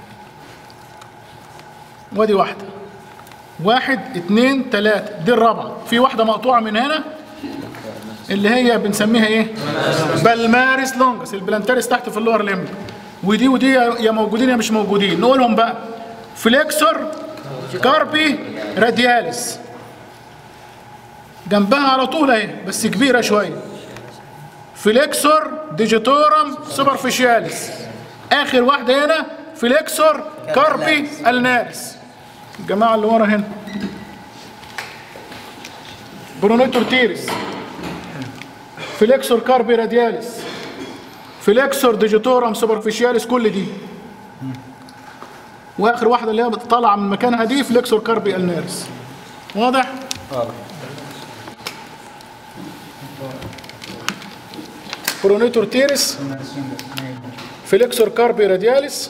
ودي واحده واحد اتنين تلاته دي الرابعه في واحده مقطوعه من هنا اللي هي بنسميها ايه بالمارس لونجس البلانتاريس تحت في اللور ليمب ودي ودي يا يا موجودين يا مش موجودين نقولهم بقى فليكسور كاربي رادياليس جنبها على طول اهي بس كبيره شويه فليكسور ديجيتورم سوبرفيشياليس اخر واحده هنا فليكسور كاربي النارس الجماعه اللي ورا هنا برونيتور تيرس فليكسور كاربي رادياليس فليكسور ديجيتورم سوبرفيشياليس كل دي واخر واحده اللي هي طالعه من مكانها دي فليكسور كاربي النارس واضح برونيتور تيرس فليكسور كاربي رادياليس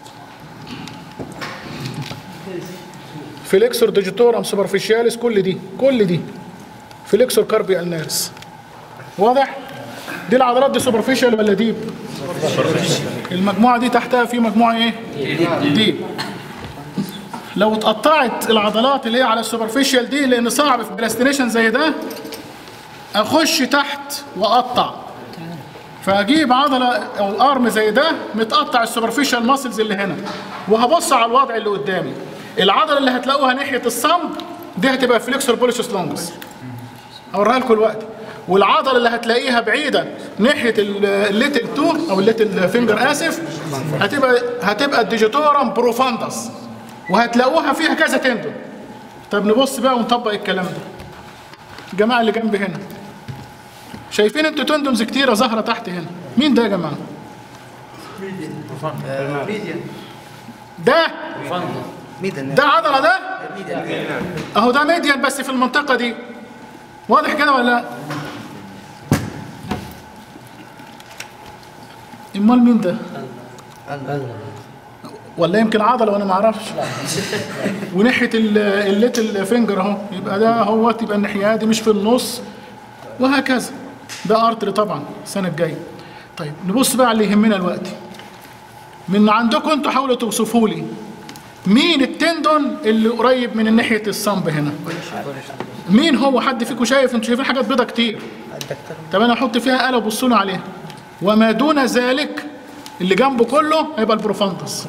فليكسور ديجيتورم سوبرفيشياليس كل دي كل دي فليكسور كاربي النارس واضح دي العضلات دي سوبرفيشال ولا ديب المجموعه دي تحتها في مجموعه ايه ديب لو اتقطعت العضلات اللي هي على السوبرفيشال دي لان صعب في بلاستينيشن زي ده اخش تحت واقطع فاجيب عضله او ارم زي ده متقطع السوبرفيشال ماسلز اللي هنا وهبص على الوضع اللي قدامي العضله اللي هتلاقوها ناحيه الصمب دي هتبقى فليكسور بوليسوس لونجس هوريها لكم دلوقتي والعضله اللي هتلاقيها بعيده ناحيه الليتل تو او الليتل فينجر اسف هتبقى هتبقى الديجيتورم بروفاندس وهتلاقوها فيها كذا تندون طب نبص بقى ونطبق الكلام ده الجماعه اللي جنبي هنا شايفين انتوا تندونز كتيره ظاهره تحت هنا مين ده يا جماعه ده ده عضله ده اهو ده ميديان بس في المنطقه دي واضح كده ولا لا امال مين ده ولا يمكن عضله وانا ما اعرفش وناحيه ال- الليتل فينجر اهو يبقى ده هو تبقى الناحيه دي مش في النص وهكذا ده ارتري طبعا السنه الجايه طيب نبص بقى على اللي يهمنا دلوقتي من عندكم انتوا حاولوا توصفوا لي مين التندون اللي قريب من ناحيه الصنب هنا مين هو حد فيكم شايف انتوا شايفين حاجات بيضه كتير طب انا احط فيها آلة وبصوا لي عليها وما دون ذلك اللي جنبه كله هيبقى البروفانتس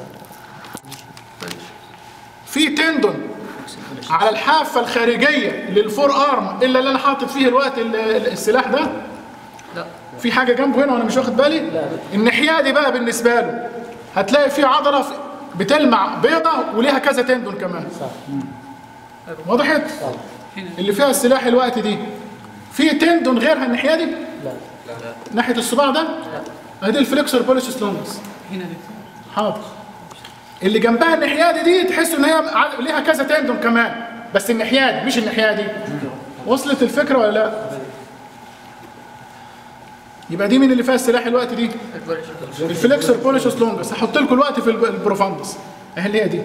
في تندون على الحافه الخارجيه للفور ارم الا اللي انا حاطط فيه الوقت ال- ال- السلاح ده لا في حاجه جنبه هنا وانا مش واخد بالي الناحيه دي بقى بالنسبه له هتلاقي في عضله في- بتلمع بيضه وليها كذا تندون كمان وضحت اللي فيها السلاح الوقت دي في تندون غيرها الناحيه دي لا ناحيه الصباع ده ادي الفليكسور بوليسوس لونجس هنا دي حاضر اللي جنبها الناحيه دي دي تحس ان هي ع- ليها كذا تندون كمان بس الناحيه دي مش الناحيه دي وصلت الفكره ولا لا يبقى دي مين اللي فيها السلاح الوقت دي الفليكسور بوليسوس لونجس هحط لكم الوقت في الب- البروفاندس اهي اللي هي دي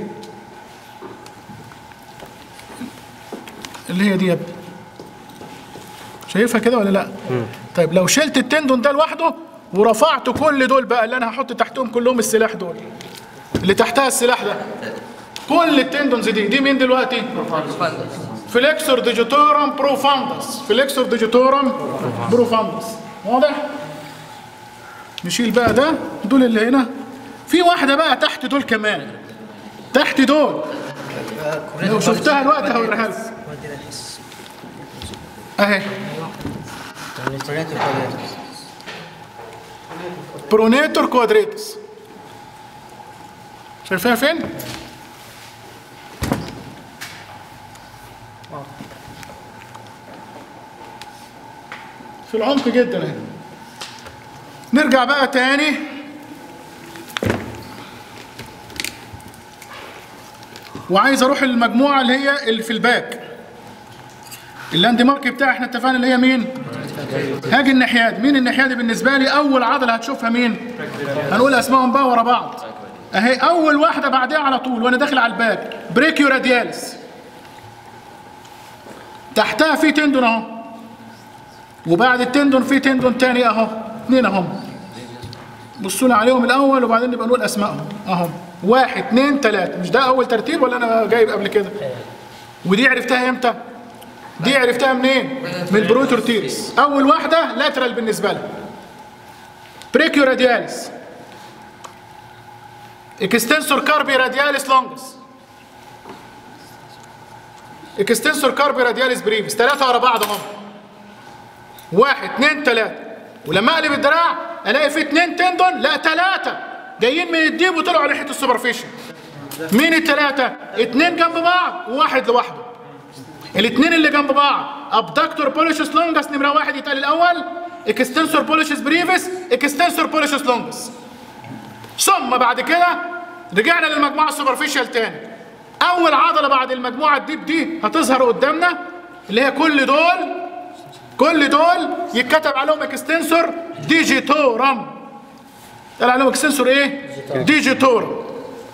اللي هي دي يا ابني شايفها كده ولا لا طيب لو شلت التندون ده لوحده ورفعت كل دول بقى اللي انا هحط تحتهم كلهم السلاح دول اللي تحتها السلاح ده كل التندونز دي دي مين دلوقتي فليكسور ديجيتورم بروفاندس فليكسور ديجيتورم بروفاندس واضح نشيل بقى ده دول اللي هنا في واحده بقى تحت دول كمان تحت دول لو شفتها الوقت هوريها لكم اهي برونيتور كوادريتس شايفها فين؟ في العمق جدا اهي نرجع بقى تاني وعايز اروح المجموعه اللي هي اللي في الباك اللاند مارك بتاعي احنا اتفقنا اللي هي مين؟ هاجي الناحيه دي مين الناحيه دي بالنسبه لي اول عضله هتشوفها مين هنقول اسمائهم بقى ورا بعض اهي اول واحده بعدها على طول وانا داخل على الباك بريكيو رادياليس تحتها في تندون اهو وبعد التندون في تندون تاني اهو اثنين اهم بصوا لي عليهم الاول وبعدين نبقى نقول اسمائهم اهو واحد اثنين ثلاثه مش ده اول ترتيب ولا انا جايب قبل كده ودي عرفتها امتى دي عرفتها منين من البروتور تيرس اول واحده لاترال بالنسبه لها بريكيو رادياليس اكستنسور كاربي رادياليس لونجس اكستنسور كاربي رادياليس بريفيس ثلاثه ورا بعض هم واحد اثنين ثلاثه ولما اقلب الدراع الاقي فيه اثنين تندون لا ثلاثه جايين من الديب وطلعوا على ناحيه السوبرفيشن مين الثلاثه اثنين جنب بعض وواحد لوحده الاثنين اللي جنب بعض ابدكتور بوليشس لونجس نمره واحد يتقال الاول اكستنسور بوليشس بريفيس اكستنسور بوليشس لونجس ثم بعد كده رجعنا للمجموعه السوبرفيشال تاني اول عضله بعد المجموعه الديب دي هتظهر قدامنا اللي هي كل دول كل دول يتكتب عليهم اكستنسور ديجيتورم قال عليهم اكستنسور ايه ديجيتورم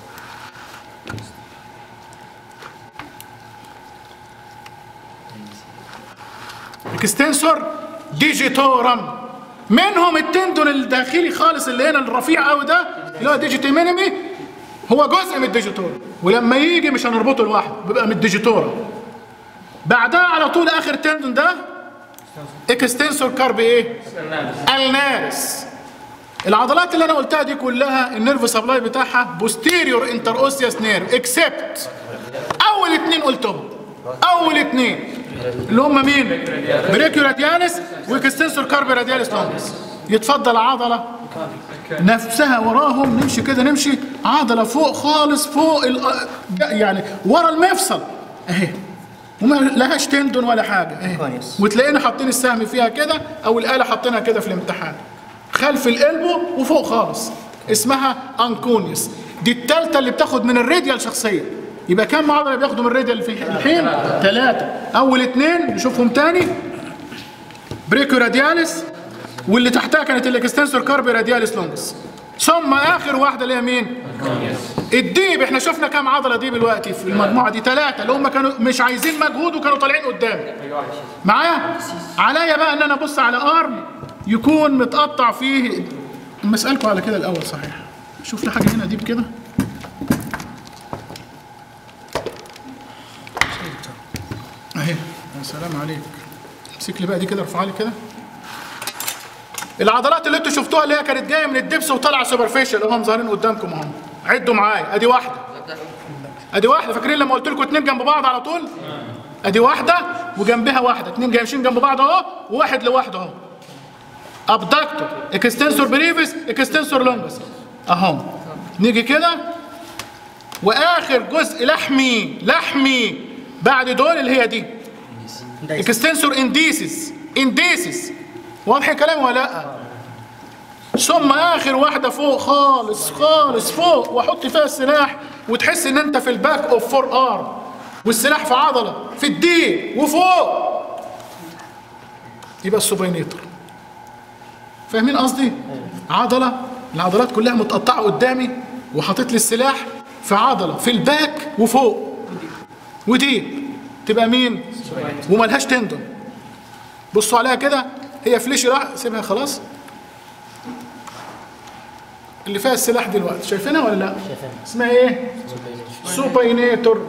اكستنسور ديجيتورم منهم التندون الداخلي خالص اللي هنا الرفيع قوي ده اللي هو ديجيتي مينيمي هو جزء من الديجيتورم ولما يجي مش هنربطه لوحده بيبقى من الديجيتورم بعدها على طول اخر تندون ده اكستنسور كارب ايه النارس العضلات اللي انا قلتها دي كلها النيرف سبلاي بتاعها بوستيريور انتر اوسياس نيرف اكسبت اول اتنين قلتهم اول اتنين اللي هم مين بريكيو رادياليس واكستنسور كارب رادياليس لونجس يتفضل عضله نفسها وراهم نمشي كده نمشي عضله فوق خالص فوق ال- يعني ورا المفصل اهي وما لهاش تندون ولا حاجه اهي وتلاقينا حاطين السهم فيها كده او الاله حاطينها كده في الامتحان خلف القلبه وفوق خالص اسمها انكونيوس دي التالتة اللي بتاخد من الراديال شخصيا يبقى كم عضله بياخدوا من الراديال في الحين ثلاثه اول اثنين نشوفهم تاني بريكو رادياليس واللي تحتها كانت الاكستنسور كاربي رادياليس لونجس ثم اخر واحده اللي هي مين الديب احنا شفنا كام عضله دي دلوقتي في المجموعه دي ثلاثه اللي هم كانوا مش عايزين مجهود وكانوا طالعين قدامي معايا عليا بقى ان انا ابص على ارم يكون متقطع فيه اما اسالكم على كده الاول صحيح شوف لي حاجه هنا ديب كده اهي يا سلام عليك امسك لي بقى دي كده ارفعها لي كده العضلات اللي انتوا شفتوها اللي هي كانت جايه من الدبس وطالعه سوبرفيشال اهم ظاهرين قدامكم اهم عدوا معايا ادي واحده ادي واحده فاكرين لما قلت لكم اتنين جنب بعض على طول ادي واحده وجنبها واحده اتنين جايين جنب بعض اهو وواحد لوحده اهو ابدكتور اكستنسور بريفيس اكستنسور لونجس اهو نيجي كده واخر جزء لحمي لحمي بعد دول اللي هي دي اكستنسور انديسيس انديسيس واضح كلامي ولا لا ثم اخر واحده فوق خالص خالص فوق واحط فيها السلاح وتحس ان انت في الباك اوف فور ارم والسلاح في عضله في الدين وفوق يبقى السوبينيتر فاهمين قصدي عضله العضلات كلها متقطعه قدامي وحاطط لي السلاح في عضله في الباك وفوق ودي تبقى مين وملهاش تندون بصوا عليها كده هي فليش راح سيبها خلاص اللي فيها السلاح دلوقتي شايفينها ولا لا اسمها ايه سوباينيتور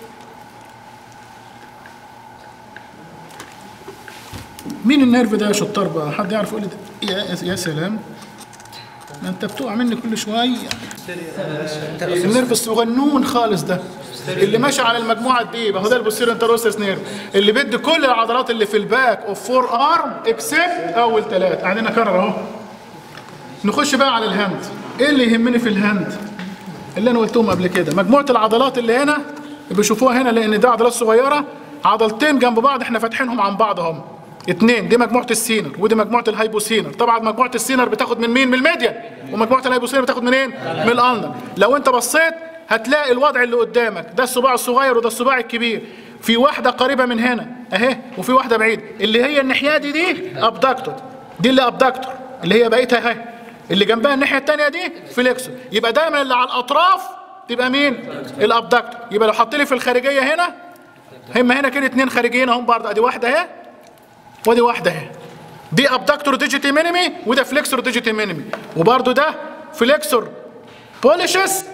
مين النيرف ده يا شطار بقى حد يعرف يقول لي ده؟ يا يا سلام ده انت بتقع مني كل شويه النيرف الصغنون خالص ده اللي ماشي على المجموعه دي اهو ده البوستير انتروسس نيرف اللي بيدي كل العضلات اللي في الباك اوف فور ارم اكسبت اول ثلاثه قاعدين اكرر اهو نخش بقى على الهاند ايه اللي يهمني في الهاند اللي انا قلتهم قبل كده مجموعه العضلات اللي هنا بيشوفوها هنا لان ده عضلات صغيره عضلتين جنب بعض احنا فاتحينهم عن بعض اهم اتنين دي مجموعه السينر ودي مجموعه الهايبوسينر طبعا مجموعه السينر بتاخد من مين من الميديان ومجموعه الهايبوسينر بتاخد منين من الالنر لو انت بصيت هتلاقي الوضع اللي قدامك ده الصباع الصغير وده الصباع الكبير في واحده قريبه من هنا اهي وفي واحده بعيد اللي هي الناحيه دي دي ابدكتور دي اللي ابدكتور اللي هي بقيتها اهي اللي جنبها الناحيه الثانيه دي فليكسور يبقى دايما اللي على الاطراف تبقى مين الابدكتور يبقى لو حط لي في الخارجيه هنا هم هنا كده اتنين خارجيين اهم برضه ادي واحده اهي ودي واحده اهي دي ابدكتور ديجيتي مينيمي وده فليكسور ديجيتي مينيمي وبرضه ده فليكسور بوليشس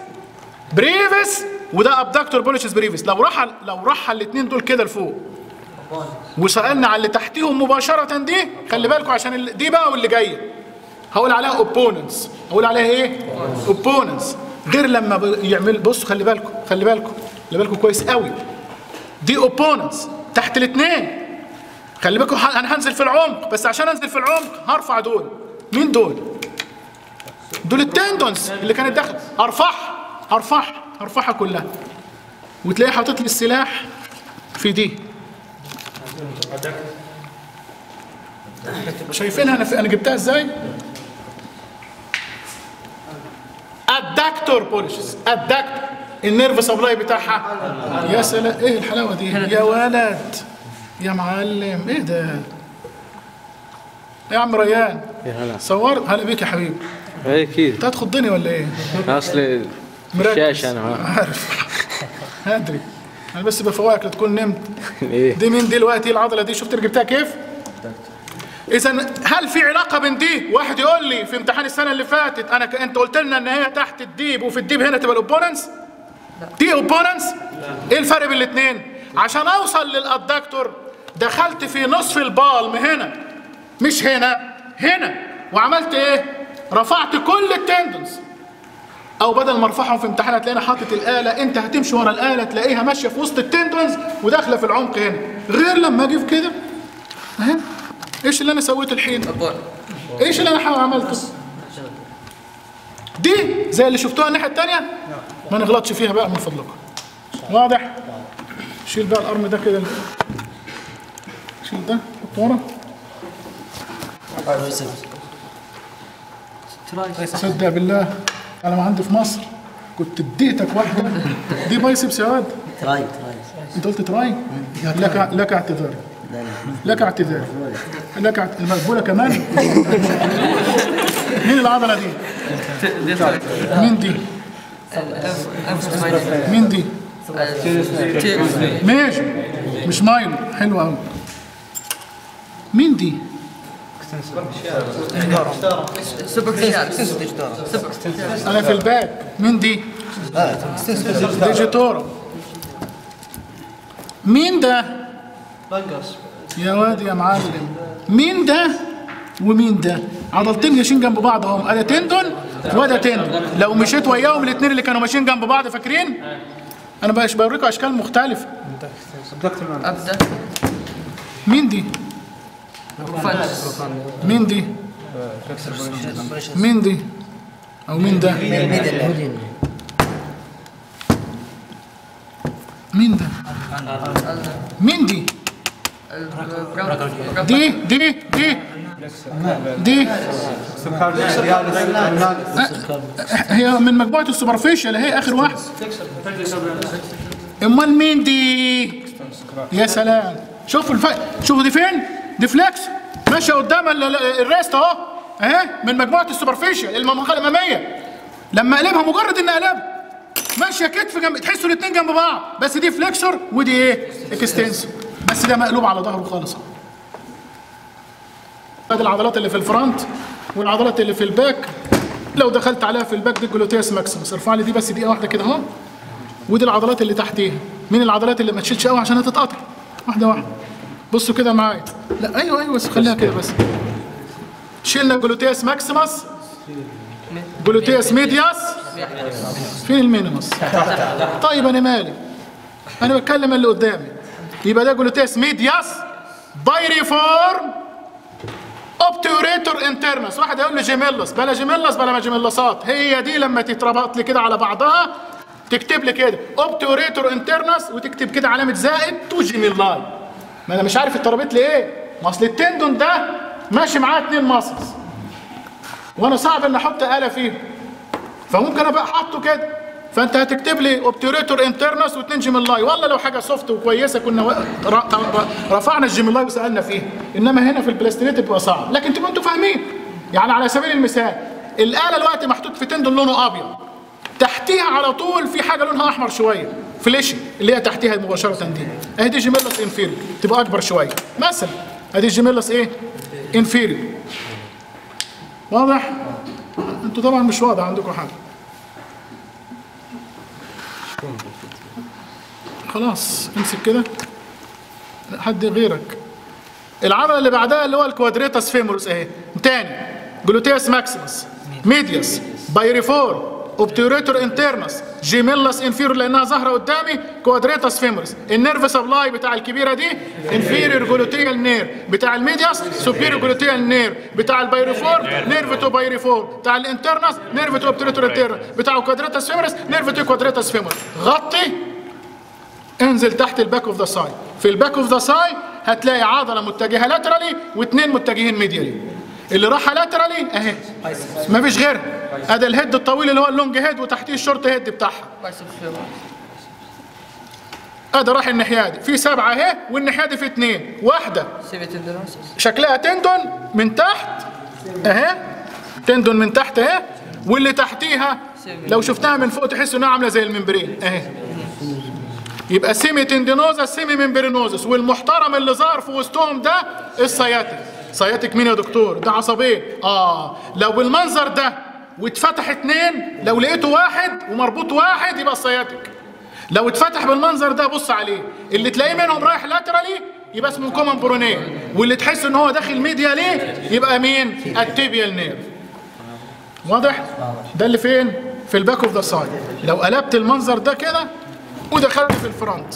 بريفس وده ابدكتور بوليشس بريفس لو راح لو راح الاثنين دول كده لفوق وسالنا على اللي تحتيهم مباشره دي خلي بالكم عشان ال- دي بقى واللي جايه هقول عليها اوبوننتس هقول عليها ايه اوبوننتس غير لما ب- يعمل بصوا خلي بالكم خلي بالكم خلي بالكم كويس قوي دي اوبوننتس تحت الاثنين خلي بالكم ح- انا هنزل في العمق بس عشان انزل في العمق هرفع دول مين دول دول التندونز اللي كانت داخل هرفعها هرفعها هرفعها كلها وتلاقيه حاطط لي السلاح في دي شايفينها انا في انا جبتها ازاي الدكتور بوليشز الدكتور النيرف سبلاي بتاعها يا سلام ايه الحلاوه دي يا ولد يا معلم ايه ده يا عم ريان يا هلا صور هلا بيك يا حبيبي اي اكيد انت هتخضني ولا ايه اصلي مركز. الشاشه انا عارف ادري انا بس بفوقك لتكون نمت ايه دي مين دي دلوقتي العضله دي شفت جبتها كيف اذا هل في علاقه بين دي واحد يقول لي في امتحان السنه اللي فاتت انا ك... انت قلت لنا ان هي تحت الديب وفي الديب هنا تبقى الاوبوننس دي اوبوننس ايه الفرق بين الاثنين عشان اوصل للادكتور دخلت في نصف البالم هنا مش هنا هنا وعملت ايه رفعت كل التندنز او بدل ما ارفعهم في امتحان هتلاقيني حاطط الاله انت هتمشي ورا الاله تلاقيها ماشيه في وسط التندونز وداخله في العمق هنا غير لما اجي في كده اهي ايش اللي انا سويته الحين ايش اللي انا عملته دي زي اللي شفتوها الناحيه الثانيه ما نغلطش فيها بقى من فضلكم واضح شيل بقى الارم ده كده شيل ده حطه ورا صدق بالله انا ما عندي في مصر كنت اديتك واحده دي بايسبس يا واد تراي تراي انت قلت تراي لك لك اعتذاري لك اعتذاري لك اعت- المقبوله كمان مين العضله دي مين دي مين دي ماشي مش مايل حلو قوي مين دي انا في الباك مين دي ديجيتورا مين ده يا واد يا معلم مين ده ومين ده عضلتين ماشيين جنب بعض اهم انا تندون وده تندون لو مشيت وياهم الاثنين اللي كانوا ماشيين جنب بعض فاكرين انا بقى بوريكم اشكال مختلفه ابدا مين دي مين دي مين دي او مين ده مين ده مين دي دي دي دي دي هي من مجموعة السوبرفيشال هي آخر واحد أمال مين دي؟ يا سلام شوفوا الف... شوفوا دي فين؟ دي فليكس ماشية قدام ال- ال- الريست أهو أهي من مجموعة السوبرفيشال المنطقة الأمامية لما أقلبها مجرد إني أقلبها ماشية كتف جنب تحسوا الاتنين جنب بعض بس دي فليكسور ودي إيه؟ اكستنسور بس ده مقلوب على ظهره خالص أهو ادي العضلات اللي في الفرونت والعضلات اللي في الباك لو دخلت عليها في الباك دي الجلوتيوس ماكسيموس ارفع لي دي بس دقيقه واحده كده اهو ودي العضلات اللي تحتيها مين العضلات اللي ما تشيلش قوي عشان هتتقطع واحده واحده بصوا كده معايا لا ايوه ايوه بس خليها كده بس شيلنا جلوتيوس ماكسيموس جلوتيوس ميدياس فين المينيموس طيب انا مالي انا بتكلم اللي قدامي يبقى ده جلوتيوس ميدياس بايريفورم اوبتيوريتور انترنس واحد يقول لي جيميلس بلا جيميلس بلا ما جيميلسات هي دي لما تتربط لي كده على بعضها تكتب لي كده اوبتيوريتور انترنس وتكتب كده علامه زائد تو جيميلاي ما انا مش عارف اتربط لي ايه ما اصل التندون ده ماشي معاه اتنين ماسلز وانا صعب ان احط اله فيهم فممكن ابقى حاطه كده فانت هتكتب لي اوبتيوريتور انترنس واتنين جيميلاي والله لو حاجه سوفت وكويسه كنا و- ر- ر- رفعنا الجيميلاي وسالنا فيها انما هنا في البلاستينيت بيبقى صعب لكن تبقوا انتوا فاهمين يعني على سبيل المثال الاله دلوقتي محطوط في تندون لونه ابيض تحتيها على طول في حاجه لونها احمر شويه فليشي اللي هي تحتيها مباشره دي اهي دي جيميلس انفيريور تبقى اكبر شويه مثلا ادي جيميلس ايه انفيريور واضح انتوا طبعا مش واضح عندكم حاجه خلاص امسك كده لا، حد غيرك العضله اللي بعدها اللي هو الكوادريتاس فيمورس اهي تاني جلوتياس ماكسيمس ميديوس بايريفور اوبتيوريتور انترنس جيميلاس انفيرور لانها ظاهره قدامي كوادريتاس فيمورس النيرف سبلاي بتاع الكبيره دي انفيريور جلوتيال نير بتاع الميدياس سوبيريور جلوتيال نير بتاع البايريفور نيرف تو بايريفور بتاع الانترنس نيرف تو اوبتيوريتور انترنس بتاع الكوادريتاس فيمورس نيرف تو كوادريتاس فيمورس غطي انزل تحت الباك اوف ذا ساي في الباك اوف ذا ساي هتلاقي عضله متجهه لاترالي واثنين متجهين ميديالي اللي راح لاترالي اهي مفيش غيرها ادي الهيد الطويل اللي هو اللونج هيد وتحتيه الشورت هيد بتاعها ادي راح الناحيه دي في سبعه اهي والناحيه دي في اثنين واحده شكلها تندون من تحت اهي تندون من تحت اهي واللي تحتيها لو شفتها من فوق تحس انها عامله زي الممبرين اهي يبقى سيمي تندينوزا سيمي ممبرينوزس والمحترم اللي ظهر في وسطهم ده السياتيك سياتيك مين يا دكتور ده عصبين اه لو بالمنظر ده واتفتح اتنين لو لقيته واحد ومربوط واحد يبقى السياتيك لو اتفتح بالمنظر ده بص عليه اللي تلاقيه منهم رايح لاترالي يبقى اسمه كومن برونيه واللي تحس ان هو داخل ميديا ليه يبقى مين التيبيال نيرف واضح ده اللي فين في الباك اوف ذا سايد لو قلبت المنظر ده كده ودخلت في الفرونت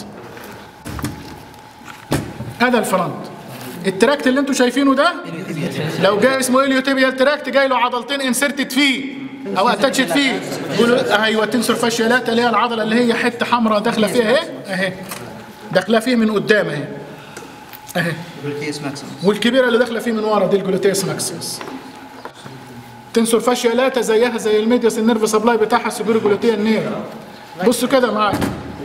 هذا الفرونت التراكت اللي انتوا شايفينه ده لو جاي اسمه اليوتيبيال تراكت جاي له عضلتين انسرتد فيه او اتاتشد فيه قولوا ايوه تنسور فاشيالات اللي هي العضله اللي هي حته حمراء داخله فيها اهي اهي داخله فيه من قدام اهي اهي والكبيره اللي داخله فيه من ورا دي الجلوتيس ماكسيمس تنسور فاشيالاتا زيها زي الميدياس النيرف سبلاي بتاعها السوبر جلوتيا النير بصوا كده معايا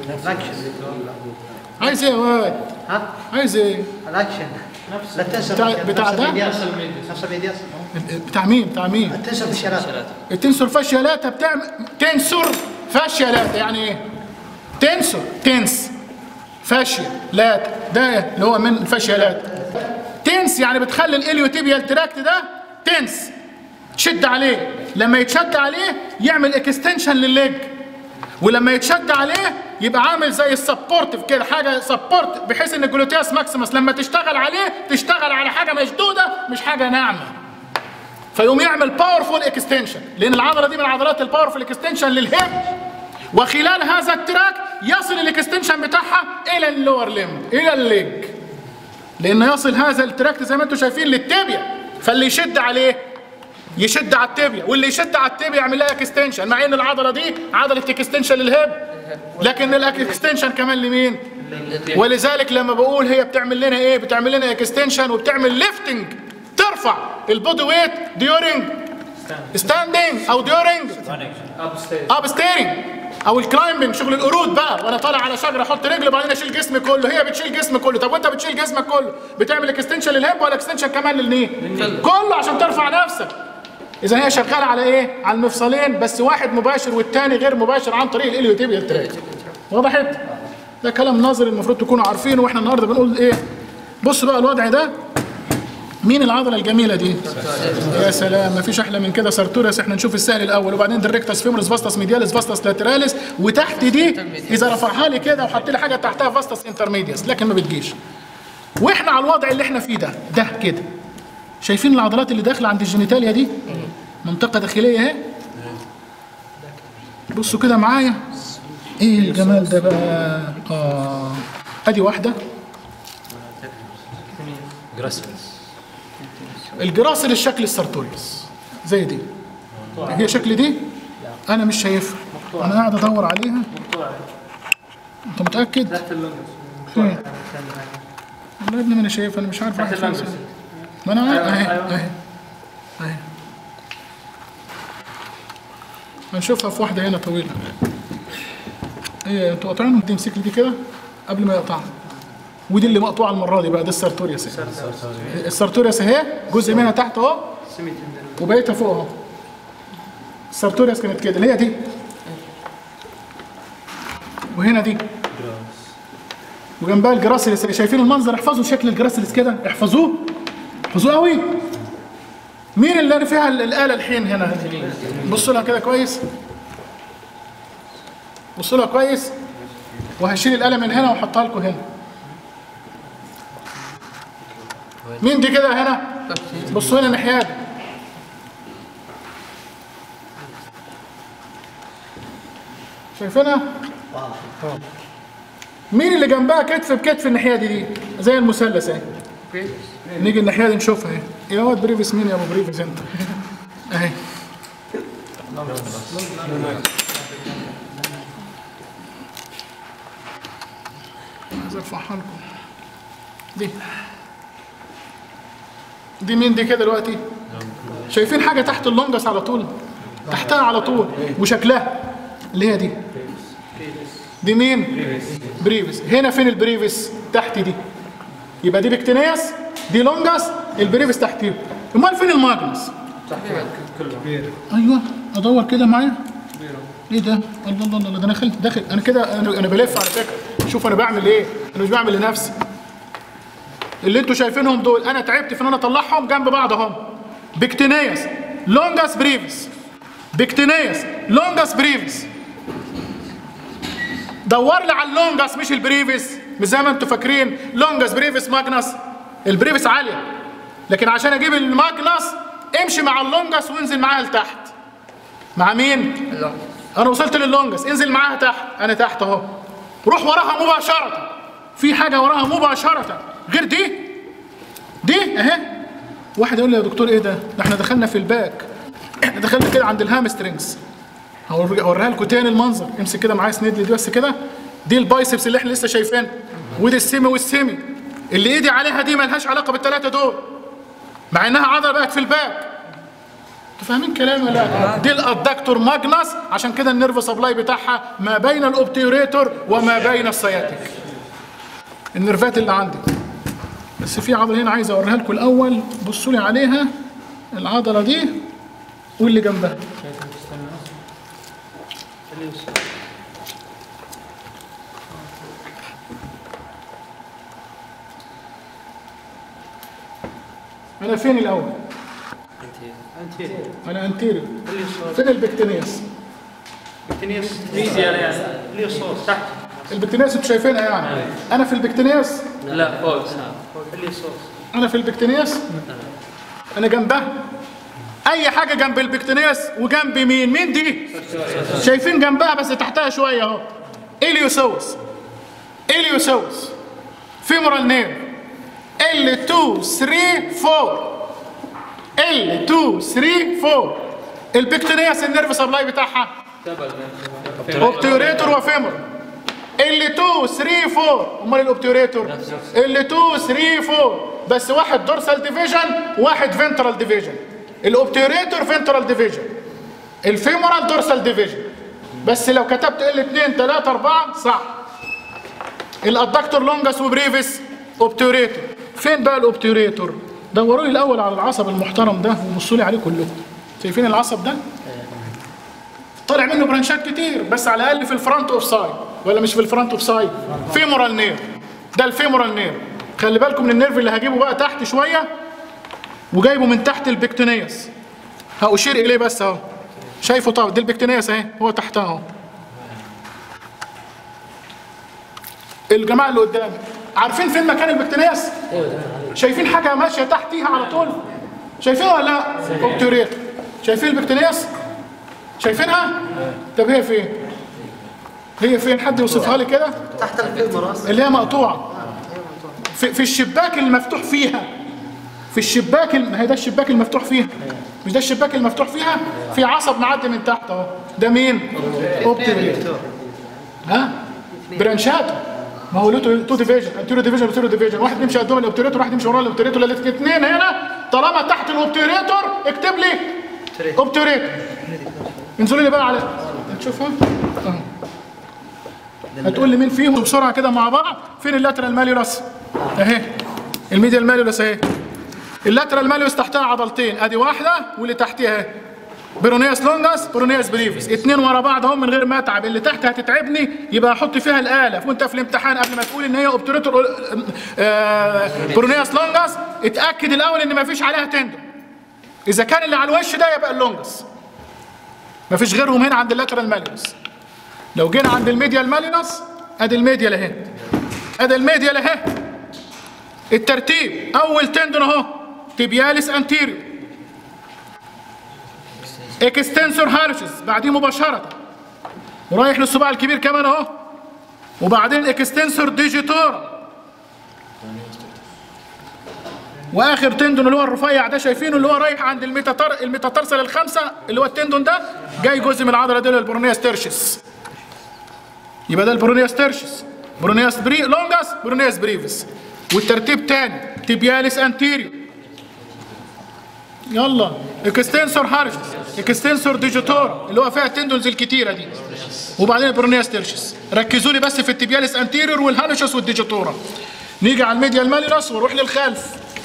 عايز ايه يا واد؟ ها عايز ايه؟ الاكشن لا تنسى بتاع- بتاع ده؟ نفس الميدياس بتاع مين؟ بتاع مين؟ تنسى الاشارات التنسور فاشيالاتا بتعمل تنسور فاشيالاتا يعني ايه؟ تنسور تنس فاشيا لاتا ده اللي هو من فاشيالاتا تنس يعني بتخلي الاليوتيبيال تراكت ده تنس تشد عليه لما يتشد عليه يعمل اكستنشن للليج ولما يتشد عليه يبقى عامل زي السبورتيف كده حاجه سبورت بحيث ان الجلوتياس ماكسيمس لما تشتغل عليه تشتغل على حاجه مشدوده مش حاجه ناعمه فيقوم يعمل باورفول اكستنشن لان العضله دي من عضلات الباورفول اكستنشن للهيب وخلال هذا التراك يصل الاكستنشن بتاعها الى اللور ليم الى الليج لان يصل هذا التراكت زي ما انتم شايفين للتibia فاللي يشد عليه يشد على التibia واللي يشد على التibia يعمل لها اكستنشن مع ان العضله دي عضله اكستنشن للهيب لكن الاكستنشن كمان لمين ولذلك لما بقول هي بتعمل لنا ايه بتعمل لنا اكستنشن وبتعمل ليفتنج ترفع البودي ويت ديورنج ستاندينج او ديورنج اب ستيرنج او الكلايمبنج شغل القرود بقى وانا طالع على شجره احط رجلي وبعدين اشيل جسمي كله هي بتشيل جسمي كله طب وانت بتشيل جسمك كله بتعمل اكستنشن للهيب ولا اكستنشن كمان للني كله عشان ترفع نفسك اذا هي شغاله على ايه على المفصلين بس واحد مباشر والتاني غير مباشر عن طريق الاليوتيبيال تراك وضحت ده كلام نظري المفروض تكونوا عارفينه واحنا النهارده بنقول ايه بص بقى الوضع ده مين العضله الجميله دي يا سلام ما فيش احلى من كده سارتوريس احنا نشوف السهل الاول وبعدين ديريكتاس فيمورس فاستس ميدياليس فاستس لاتراليس وتحت دي اذا رفعها لي كده وحط لي حاجه تحتها فاستس انترميدياس لكن ما بتجيش واحنا على الوضع اللي احنا فيه ده ده كده شايفين العضلات اللي داخله عند الجينيتاليا دي منطقه داخليه اهي بصوا كده معايا ايه الجمال ده بقى اه ادي واحده الجراسل الشكل السارتوريوس زي دي هي شكل دي انا مش شايفها انا قاعد ادور عليها انت متاكد فين والله يا ابني ما انا شايفها انا مش عارف راحت فين ما انا عارف اهي اهي اهي هنشوفها في واحده هنا طويله هي انتوا قاطعينهم تمسك لي دي كده قبل ما يقطعها ودي اللي مقطوعه المره دي بقى ده السارتوريوس اهي السارتوريوس اهي جزء منها تحت اهو وبقيتها فوق اهو السارتوريوس كانت كده اللي هي دي وهنا دي وجنبها الجراسلس شايفين المنظر احفظوا شكل الجراسلس كده احفظوه احفظوه قوي مين اللي فيها الاله الحين هنا بصوا لها كده كويس بصوا لها كويس وهشيل الاله من هنا واحطها لكم هنا مين دي كده هنا بصوا هنا الناحيه دي شايفينها مين اللي جنبها كتف بكتف الناحيه دي دي زي المثلث اهي نيجي الناحيه دي نشوفها اهي يا واد بريفس مين يا ابو بريفس انت اهي عايز ارفعها لكم دي دي مين دي كده دلوقتي شايفين حاجه تحت اللونجس على طول تحتها على طول وشكلها اللي هي دي دي مين بريفس هنا فين البريفس تحت دي يبقى دي بكتينياس دي لونجس البريفس تحتيه امال فين الماجنس ايوه ادور كده معايا ايه ده الله الله الله ده انا داخل داخل انا كده انا انا بلف على فكره شوف انا بعمل ايه انا مش بعمل لنفسي اللي انتوا شايفينهم دول انا تعبت في ان انا اطلعهم جنب بعض اهم بكتينياس لونجاس بريفس بكتينياس لونجاس بريفس دور لي على اللونجاس مش البريفس مش زي ما انتوا فاكرين لونجاس بريفس ماجنس البريفس عاليه لكن عشان اجيب الماجنس امشي مع اللونجاس وانزل معاها لتحت مع مين؟ انا وصلت لللونجس انزل معاها تحت انا تحت اهو روح وراها مباشره في حاجه وراها مباشره غير دي دي اهي واحد يقول لي يا دكتور ايه ده ده احنا دخلنا في الباك احنا دخلنا كده عند الهامسترنجز هوري- هوريها لكم تاني المنظر امسك كده معايا سند لي دي بس كده دي البايسبس اللي احنا لسه شايفينها ودي السيمي والسيمي اللي ايدي عليها دي ملهاش علاقه بالثلاثه دول مع انها عضله بقت في الباك انتوا فاهمين كلامي ولا لا؟ دي الادكتور ماجنس عشان كده النيرف سبلاي بتاعها ما بين الاوبتيوريتور وما بين السياتيك النيرفات اللي عندي بس في عضله هنا عايز اوريها لكم الاول بصوا لي عليها العضله دي واللي جنبها انا فين الاول انا انتيريو فين البكتينياس ميديا يعني اللي صوص تحت البكتينياس انتوا شايفينها يعني انا في البكتينياس لا فوق اللي صوص انا في البكتينياس انا جنبها اي حاجه جنب البكتينياس وجنب مين مين دي شايفين جنبها بس تحتها شويه اهو اليوسوس اليوسوس فيمورال نير ال 2 3 4 ال 2 3 4 البكتينياس النيرف سبلاي بتاعها اوبتيوريتور وفيمور ال 2 3 4 امال الاوبتيوريتور ال 2 3 4 بس واحد دورسال ديفيجن وواحد فنترال ديفيجن الاوبتيوريتور فنترال ديفيجن الفيمورال دورسال ديفيجن بس لو كتبت ال 2 3 4 صح الادكتور لونجاس وبريفيس اوبتيوريتور فين بقى الاوبتيوريتور دوروا لي الاول على العصب المحترم ده وبصوا لي عليه كلكم شايفين العصب ده طلع منه برانشات كتير بس على الاقل في الفرونت اوف سايد ولا مش في الفرونت اوف سايد فيمورال نير ده الفيمورال نير خلي بالكم من النيرف اللي هجيبه بقى تحت شويه وجايبه من تحت البكتينياس هأشير اليه بس اهو شايفه طبعا دي البكتينياس اهي هو تحتها اهو الجماعه اللي قدامي عارفين فين مكان البكتينياس شايفين حاجه ماشيه تحتيها على طول شايفينها ولا لا اوبتوريت شايفين البكتينياس شايفينها طب هي فين هي فين حد يوصفها لي كده تحت الفيموراس اللي هي مقطوعه في, في الشباك المفتوح فيها في الشباك الم- ما هي ده الشباك المفتوح فيها مش ده الشباك المفتوح فيها في عصب معدي من تحت اهو ده مين اوبتيريتور ها برانشاته ما هو له تو ديفيجن انتيرو ديفيجن وتيرو ديفيجن واحد يمشي قدام الاوبتيريتور واحد يمشي ورا الاوبتيريتور الاثنين هنا طالما تحت الاوبتيريتور اكتب لي اوبتيريتور انزلوا لي بقى على هتشوفها اهو هتقول لي مين فيهم بسرعه كده مع بعض فين اللاترال ماليولاس اهي الميديال ماليولاس اهي اللاترال ماليوس تحتها عضلتين ادي واحده واللي تحتها اهي برونياس لونجاس برونياس بريفس اتنين ورا بعض اهم من غير ما اتعب اللي تحت هتتعبني يبقى احط فيها الاله وانت في الامتحان قبل ما تقول ان هي اوبتوريتور آه برونياس لونجاس اتاكد الاول ان ما فيش عليها تندو اذا كان اللي على الوش ده يبقى اللونجاس ما فيش غيرهم هنا عند اللاترال ماليوس لو جينا عند الميديال مالينس ادي الميديال اهي ادي الميديال اهي الترتيب اول تندون اهو تبياليس انتيريو اكستنسور هالوشس بعديه مباشره ورايح للصباع الكبير كمان اهو وبعدين اكستنسور ديجيتور واخر تندون اللي هو الرفيع ده شايفينه اللي هو رايح عند الميتاتر الميتاترسل الخمسه اللي هو التندون ده جاي جزء من العضله دي البرونياس تيرشس يبقى ده البرونياس تيرشس برونياس بري لونجاس برونياس بريفس والترتيب تاني تيبياليس انتيريو يلا اكستنسور هارش اكستنسور ديجيتور اللي هو فيها التندونز الكتيره دي وبعدين البرونياس تيرشس ركزوا لي بس في التيبياليس انتيريور والهالوشس والديجيتورا نيجي على الميديا الماليولس ونروح للخلف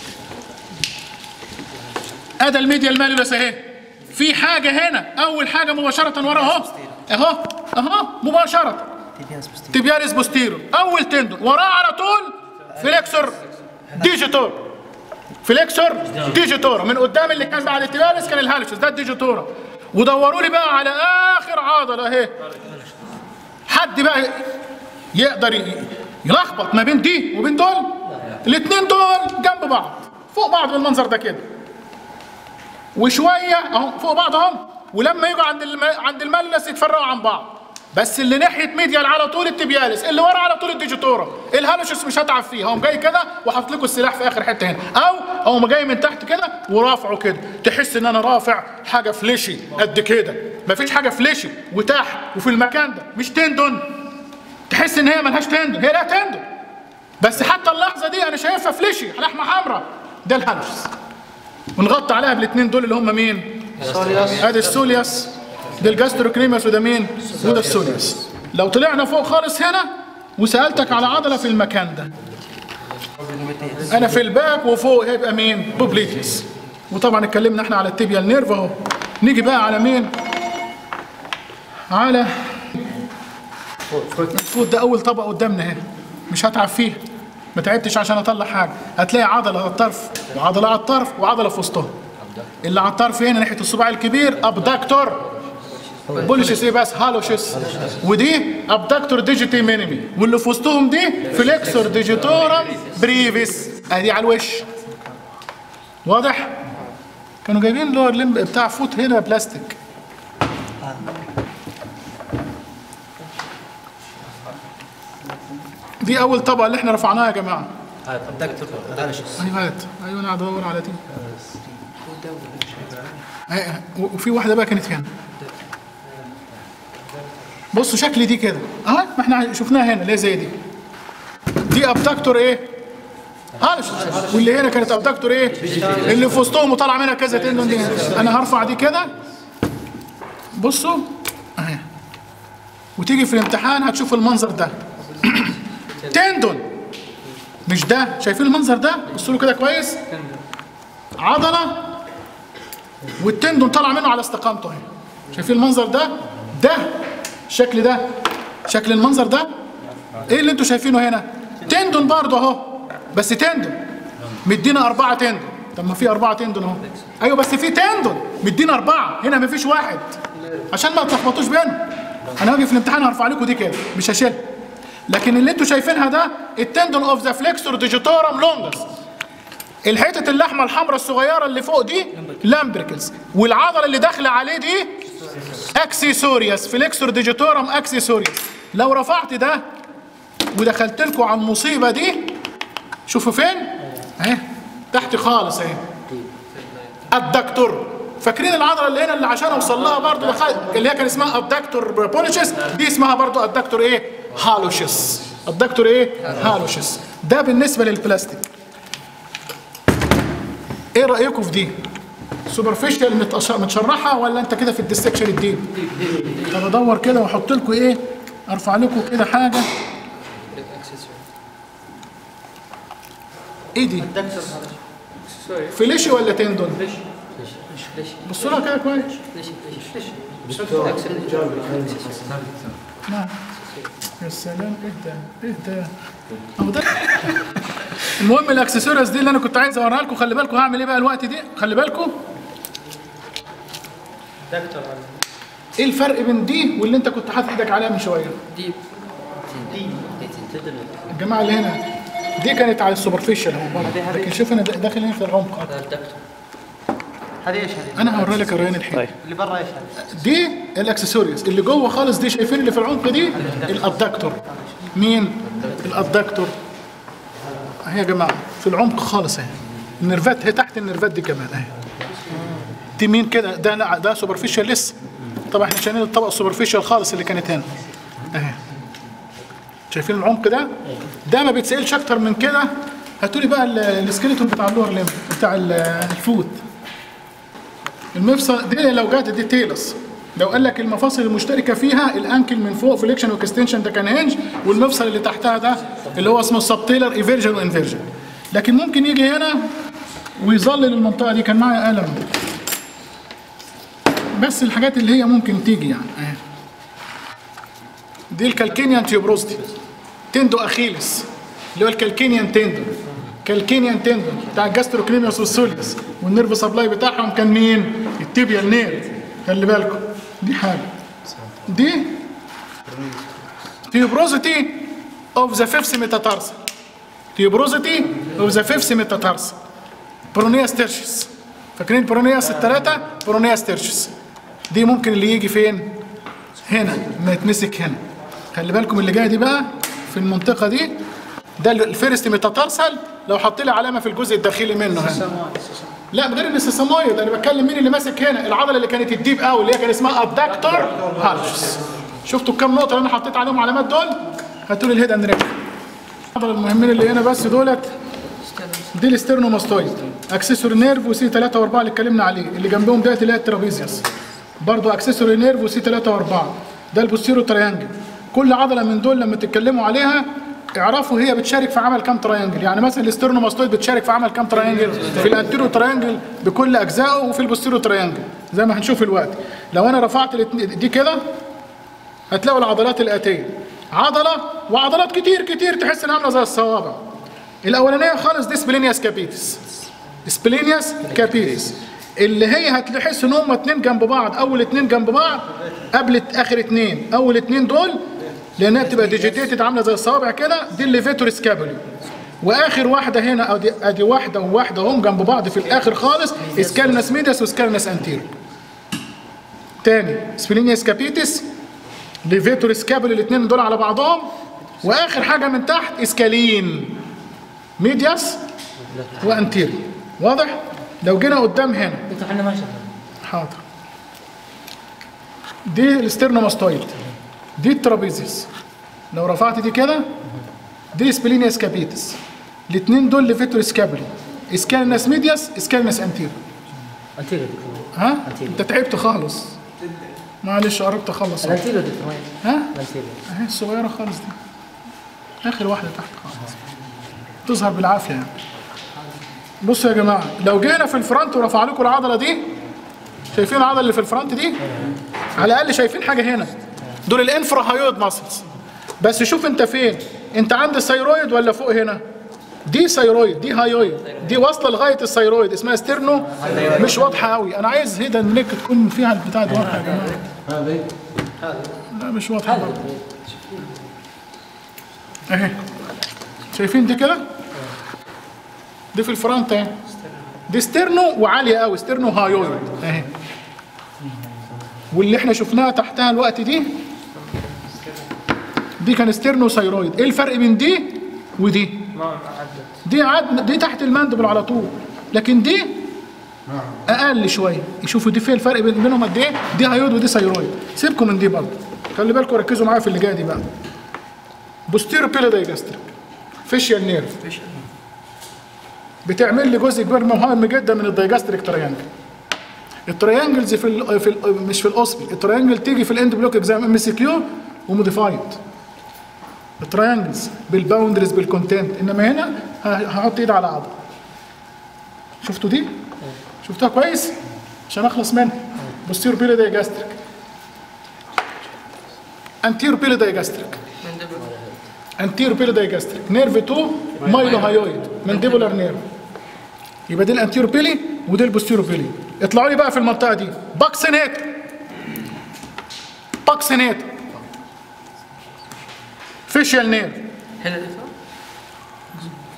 ادي الميديا الماليولس اهي في حاجه هنا اول حاجه مباشره ورا اهو اهو اهو مباشره تيبياليس بوستيرو اول تندون وراه على طول فليكسور ديجيتور فليكسور ديجيتورا من قدام اللي كان بعد التيبياليس كان الهالوشس ده الديجيتورا ودوروا لي بقى على اخر عضله اهي حد بقى يقدر ي- يلخبط ما بين دي وبين دول الاثنين دول جنب بعض فوق بعض بالمنظر ده كده وشويه اهو فوق بعض اهم ولما يجوا عند الم... عند الملس يتفرقوا عن بعض بس اللي ناحيه ميديال على طول التبيالس اللي ورا على طول الديجيتورا الهالوشس مش هتعب فيه هقوم جاي كده وحاطط لكم السلاح في اخر حته هنا او اقوم جاي من تحت كده ورافعه كده تحس ان انا رافع حاجه فليشي قد كده مفيش حاجه فليشي وتحت وفي المكان ده مش تندون تحس ان هي ملهاش تندون هي لا تندون بس حتى اللحظه دي انا شايفها فليشي لحمه حمراء ده الهالوشس ونغطي عليها بالاثنين دول اللي هم مين؟ ادي السولياس ده الجاستروكريماس وده مين؟ وده السولياس لو طلعنا فوق خالص هنا وسالتك على عضله في المكان ده انا في الباك وفوق هيبقى مين؟ بوبليتيس وطبعا اتكلمنا احنا على التيبيال نيرف اهو نيجي بقى على مين؟ على الفوت ده اول طبق قدامنا هنا مش هتعب فيه ما تعبتش عشان اطلع حاجه هتلاقي عضله على الطرف وعضله على الطرف وعضله في وسطهم اللي على الطرف هنا ناحيه الصباع الكبير ابداكتور بولشس ايه بس هالوشس ودي ابداكتور ديجيتي مينيمي واللي في وسطهم دي فليكسور ديجيتورم بريفيس ادي على الوش واضح كانوا جايبين لور لمب بتاع فوت هنا بلاستيك دي اول طبقه اللي احنا رفعناها يا جماعه ايوه هات ايوه انا قاعد ادور على دي أي- وفي واحده بقى كانت هنا بصوا شكل دي كده اه ما احنا شفناها هنا ليه زي دي دي ابدكتور ايه هالش واللي هنا كانت ابدكتور ايه اللي في وسطهم وطالع منها كذا تندون دي انا هرفع دي كده بصوا اهي وتيجي في الامتحان هتشوف المنظر ده تندون مش ده شايفين المنظر ده بصوا له كده كويس عضله والتندون طالع منه على استقامته اهي شايفين المنظر ده ده الشكل ده شكل المنظر ده ايه اللي انتوا شايفينه هنا تندون برضه اهو بس تندون مدينا أربعة تندون طب ما في أربعة تندون اهو أيوه بس في تندون مدينا أربعة هنا ما فيش واحد عشان ما تلخبطوش بينهم أنا هاجي في الامتحان هرفع لكم دي كده مش هشيلها لكن اللي انتوا شايفينها ده التندون اوف ذا فليكسور ديجيتورم لونجس الحتة اللحمة الحمراء الصغيرة اللي فوق دي لامبريكلز والعضلة اللي داخلة عليه دي اكسيسوريوس فليكسور ديجيتورم اكسيسوريوس لو رفعت ده ودخلت لكم على المصيبة دي شوفوا فين اهي تحت خالص اهي الدكتور فاكرين العضله اللي هنا اللي عشان اوصل لها برضه دخل- اللي هي كان اسمها الدكتور بوليشس دي اسمها برضه الدكتور ايه هالوشس الدكتور ايه هالوشس ده بالنسبه للبلاستيك ايه رايكم في دي سوبرفيشال متشرحه ولا انت كده في الديسكشن الدين طب ادور كده واحط لكم ايه ارفع لكم كده حاجه ايه دي فليشي ولا تندون بصوا لها كده كويس نعم يا سلام ايه ده ايه ده اهو ده المهم الاكسسوارز دي اللي انا كنت عايز اوريها لكم خلي بالكم هعمل ايه بقى الوقت دي خلي بالكم ايه الفرق بين دي واللي انت كنت حاطط ايدك عليها من شويه دي الجماعه اللي هنا دي كانت على السوبرفيشال اهو بره. لكن شوف انا داخل هنا في العمق أكتر. الدكتور هذه ايش هذه؟ انا هوري لك الريان الحين طيب اللي برا ايش هذه؟ دي الاكسسوارز اللي جوه خالص دي شايفين اللي في العمق دي الادكتور مين الادكتور اهي يا جماعه في العمق خالص اهي النرفات هي تحت النرفات دي كمان اهي دي مين كده ده لا ده سوبرفيشال لسه طبعا احنا شايلين الطبقه السوبرفيشال خالص اللي كانت هنا اهي شايفين العمق ده ده ما بيتسالش اكتر من كده هاتوا لي بقى ال- السكيلتون بتاع اللور ليم بتاع ال- الفوت المفصل دي لو جات ديتيلز لو قال لك المفاصل المشتركه فيها الانكل من فوق فليكشن واكستنشن ده كان هنج والمفصل اللي تحتها ده اللي هو اسمه سبتيلر ايفيرجن وانفيرجن لكن ممكن يجي هنا ويظلل المنطقه دي كان معايا قلم بس الحاجات اللي هي ممكن تيجي يعني اهي دي الكالكينيان تيوبروستي تندو اخيلس اللي هو الكالكينيان تندون كالكينيان تندون بتاع الجاستروكليميوس والسوليوس والنيرف سبلاي بتاعهم كان مين؟ التيبيال نيرف خلي بالكم دي حاجه دي تيوبروزيتي اوف ذا فيفث ميتاتارسل تيوبروزيتي اوف ذا فيفث ميتاتارسل برونياس تيرشس فاكرين برونياس الثلاثه برونياس تيرشس دي ممكن اللي يجي فين؟ هنا ما يتمسك هنا خلي بالكم اللي جايه دي بقى في المنطقه دي ده الفيرست ميتاتارسل لو حط لي علامه في الجزء الداخلي منه هنا لا غير السيسامويد انا بتكلم مين اللي ماسك هنا العضله اللي كانت الديب قوي اللي هي كان اسمها ادكتور هالشس شفتوا الكام نقطه اللي انا حطيت عليهم علامات دول هاتوا لي الهيد اند ريك العضله المهمين اللي هنا بس دولت دي الاسترنوماستويد اكسسوري نيرف وسي 3 و4 اللي اتكلمنا عليه اللي جنبهم ديت اللي هي الترابيزيوس برضو اكسسوري نيرف وسي 3 و4 ده البوستيرو تريانجل كل عضله من دول لما تتكلموا عليها اعرفوا هي بتشارك في عمل كام تريانجل يعني مثلا الاسترنوماستويد بتشارك في عمل كام تريانجل في الانتيرو تريانجل بكل اجزائه وفي البوستيرو تريانجل زي ما هنشوف الوقت لو انا رفعت الاتنين- دي كده هتلاقوا العضلات الاتيه عضله وعضلات كتير كتير تحس انها عامله زي الصوابع الاولانيه خالص دي سبلينياس كابيتس سبلينياس كابيتس اللي هي هتحس ان هم اتنين جنب بعض اول اتنين جنب بعض قبل اخر اتنين اول اتنين دول لانها بتبقى ديجيتيتد عامله زي الصوابع كده دي الليفيتور سكابولي واخر واحده هنا ادي ادي واحده وواحده هم جنب بعض في الاخر خالص اسكالنس ميدياس واسكالنس انتيرو تاني سبلينياس كابيتس ليفيتور سكابل الاثنين دول على بعضهم واخر حاجه من تحت اسكالين ميدياس وانتيري واضح لو جينا قدام هنا دكتور احنا ما شفنا حاضر دي الاسترنوماستويد دي الترابيزيس لو رفعت دي كده دي سبلينياس كابيتس الاثنين دول ليفيتور سكابلي اسكالنس ميدياس اسكالنس انتيري انتيريو دكتور ها انت تعبت خالص معلش قربت اخلص الانتيريو دكتور وين؟ ها الانتيريو اهي الصغيرة خالص دي آخر واحدة تحت خالص تظهر بالعافية يعني بصوا يا جماعة لو جينا في الفرونت ورفع لكم العضلة دي شايفين العضلة اللي في الفرونت دي على الأقل شايفين حاجة هنا دول الانفرا هايويد ماسلز بس شوف انت فين انت عند الثيرويد ولا فوق هنا دي ثيرويد دي هايويد دي واصله لغايه الثيرويد اسمها ستيرنو مش واضحه قوي انا عايز هيدا النك تكون فيها البتاع دي واضحه يا جماعه لا مش واضحه برضه اهي شايفين دي كده دي في الفرونت اهي دي ستيرنو وعاليه قوي ستيرنو هايويد اهي واللي احنا شفناها تحتها الوقت دي دي كان ستيرنو ثايرويد ايه الفرق بين دي ودي ما عدت دي عد دي تحت المندبل على طول لكن دي اقل شويه يشوفوا دي فين الفرق بين- بينهم قد ايه دي هايود ودي ثايرويد سيبكم من دي برضه خلي بالكم ركزوا معايا في اللي جايه دي بقى بوستيرو بيلودايجاستريك فيشيال نيرف بتعمل لي جزء كبير مهم جدا من الدايجاستريك تريانجل التريانجلز في ال في ال مش في الاصبي التريانجل تيجي في الاند بلوك اكزام ام سي كيو وموديفايد التريانجلز بالباوندرز بالكونتنت انما هنا ه- هحط ايد على عضله شفتوا دي شفتوها كويس عشان اخلص منها بوستير بيلي دايجاستريك انتير بيلي دايجاستريك انتير بيلي دايجاستريك نيرف 2 مايلو هايويد مانديبولار نيرف يبقى دي الانتيرو بيلي ودي البوستيرو بيلي اطلعوا لي بقى في المنطقه دي باكسينيت باكسينيت فيشيال نيرف هنا دكتور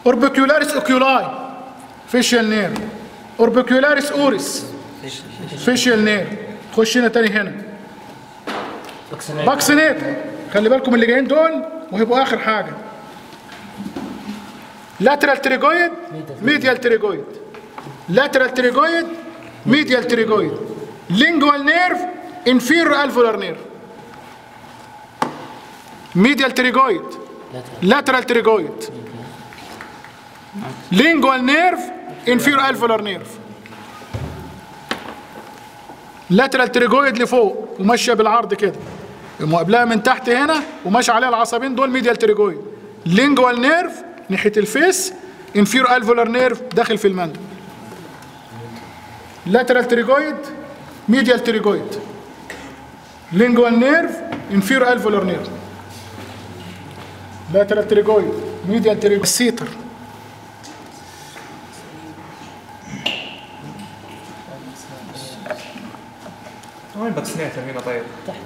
اوربيكيولاريس اوكيولاي فيشيال نير اوربيكيولاريس اوريس فيشيال نير خش هنا تاني هنا باكسينيت خلي بالكم اللي جايين دول وهيبقوا اخر حاجه لاترال تريجويد ميديال تريجويد لاترال تريجويد ميديال تريجويد لينجوال نيرف انفيرور الفولار نيرف ميديال تريجويد لاترال تريجويد لينجوال نيرف انفيرور الفولار نيرف لاترال تريجويد لفوق وماشيه بالعرض كده مقابلها من تحت هنا وماشي عليها العصبين دول ميديال تريجويد لينجوال نيرف ناحيه الفيس انفيرو الفولار نيرف داخل في المندل لاترال تريجويد ميديال تريجويد لينجوال نيرف انفيرو الفولار نيرف لاترال تريجويد ميديال تريجويد السيتر وين باكسينيتر هنا طيب؟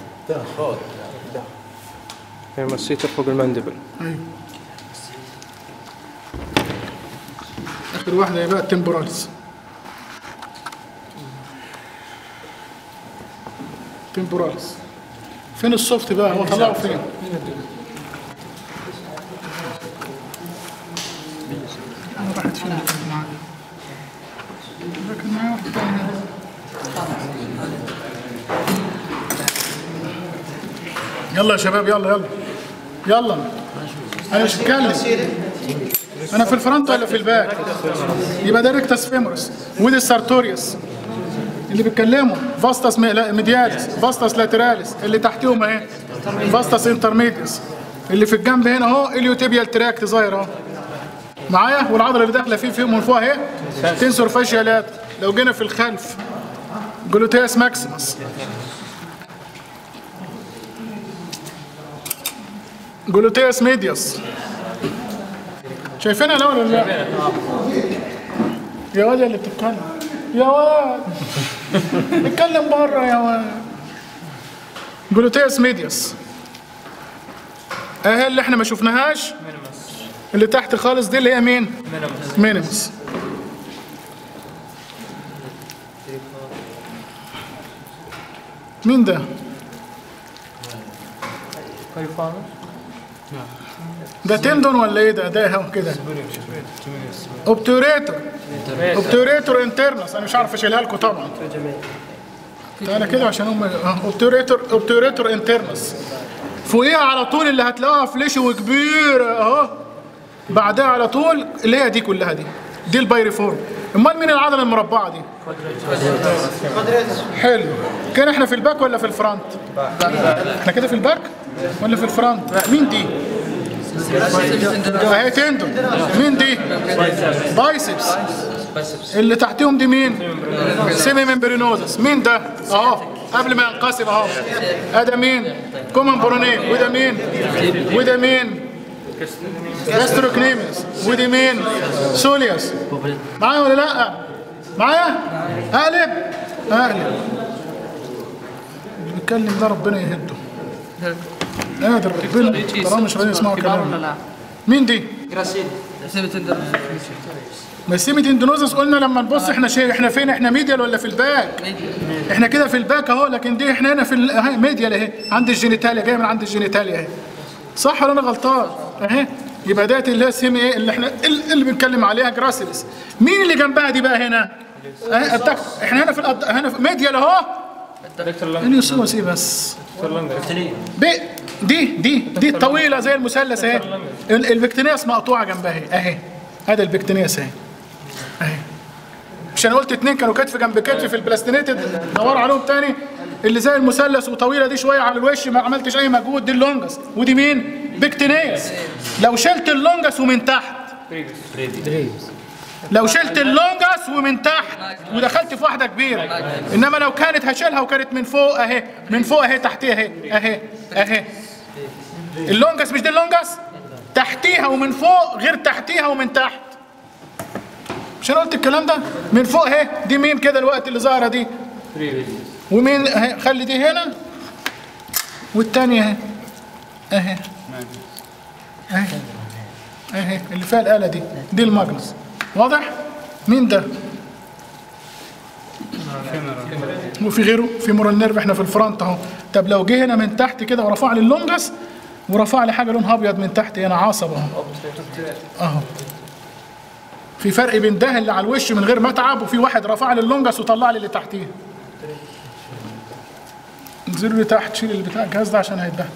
يعني السيتر فوق المندبل ايوه اخر واحده يبقى تمبوراليس تمبوراليس فين السوفت بقى هو طلعه فين أنا راحت فين اللي كانت معايا لكن معايا واحدة تانية. يلا يا شباب يلا يلا يلا انا مش بتكلم انا في الفرونت ولا في الباك يبقى ده ريكتاس فيمورس ودي السارتوريوس اللي بيتكلموا فاستاس ميدياليس فاستاس لاتراليس اللي تحتهم اهي فاستاس انترميديس اللي في الجنب هنا اهو اليوتيبيال تراكت ظاهر اهو معايا والعضله اللي داخله فيه فيهم من فوق اهي تنسور فاشيالات لو جينا في الخلف جلوتياس ماكسيمس جلوتياس ميدياس شايفينها الاول ولا لا؟ يا واد يا اللي بتتكلم يا واد اتكلم بره يا واد جلوتياس ميدياس اهي اللي احنا ما شفناهاش اللي تحت خالص دي اللي هي مين؟ مينيمس مين ده؟ ده تندون ولا ايه ده؟ ده اهو كده اوبتوريتور اوبتوريتور انترنس انا مش عارف اشيلها لكم طبعا تعالى كده عشان هم اه، اوبتوريتور اوبتوريتور انترنس فوقيها على طول اللي هتلاقوها فليشي وكبيره اهو بعدها على طول اللي هي دي كلها دي دي البايريفورم امال مين العضله المربعه دي حلو كان احنا في الباك ولا في الفرونت احنا كده في الباك ولا في الفرونت مين دي اهي تندون مين دي بايسبس اللي تحتهم دي مين سيمي ممبرينوزس مين ده اهو قبل ما ينقسم اهو هذا مين كومن برونيك وده مين وده مين جاستروكنيميس ودي مين سوليوس معايا ولا لا معايا اقلب اقلب اللي بيتكلم ده ربنا يهده قادر ربنا طالما مش راضيين يسمعوا كلامي مين دي مسيمة اندونوزس قلنا لما نبص احنا شيء احنا فين احنا ميديال ولا في الباك احنا كده في الباك اهو لكن دي احنا هنا في ال- اهي ميديال اهي عند الجينيتاليا جايه من عند الجينيتاليا اهي صح ولا انا غلطان اهي يبقى ديت اللي هي سيمي ايه اللي احنا ال- اللي بنتكلم عليها جراسيلس مين اللي جنبها دي بقى هنا اهي التك- احنا هنا في الأد... هنا في ميديال اهو اليوسوس ايه بس بي دي دي دي الطويله زي المثلث اهي ال- البكتينياس مقطوعه جنبها اهي اهي هذا البكتينياس اهي اهي مش انا قلت اتنين كانوا كتف جنب كتف في البلاستينيتد دور عليهم تاني اللي زي المثلث وطويله دي شويه على الوش ما عملتش اي مجهود دي اللونجس ودي مين بكتينياس لو شلت اللونجس ومن تحت لو شلت اللونجس ومن تحت ودخلت في واحده كبيره انما لو كانت هشيلها وكانت من فوق اهي من فوق اهي تحتيها اهي اهي اهي اللونجس مش دي اللونجس تحتيها ومن فوق غير تحتيها ومن تحت مش انا قلت الكلام ده من فوق اهي دي مين كده الوقت اللي ظاهره دي ومين اهي خلي دي هنا والتانية اهي اهي اهي اهي اللي فيها الاله دي دي الماجنس واضح مين ده وفي غيره في مورال نيرف احنا في الفرونت اهو طب لو جه هنا من تحت كده ورفع لي اللونجس ورفع لي حاجه لونها ابيض من تحت هنا عصب اهو اهو في فرق بين ده اللي على الوش من غير ما اتعب وفي واحد رفع لي اللونجس وطلع لي اللي تحتيه انزلوا لي تحت شيل البتاع الجهاز ده عشان هيتبهدل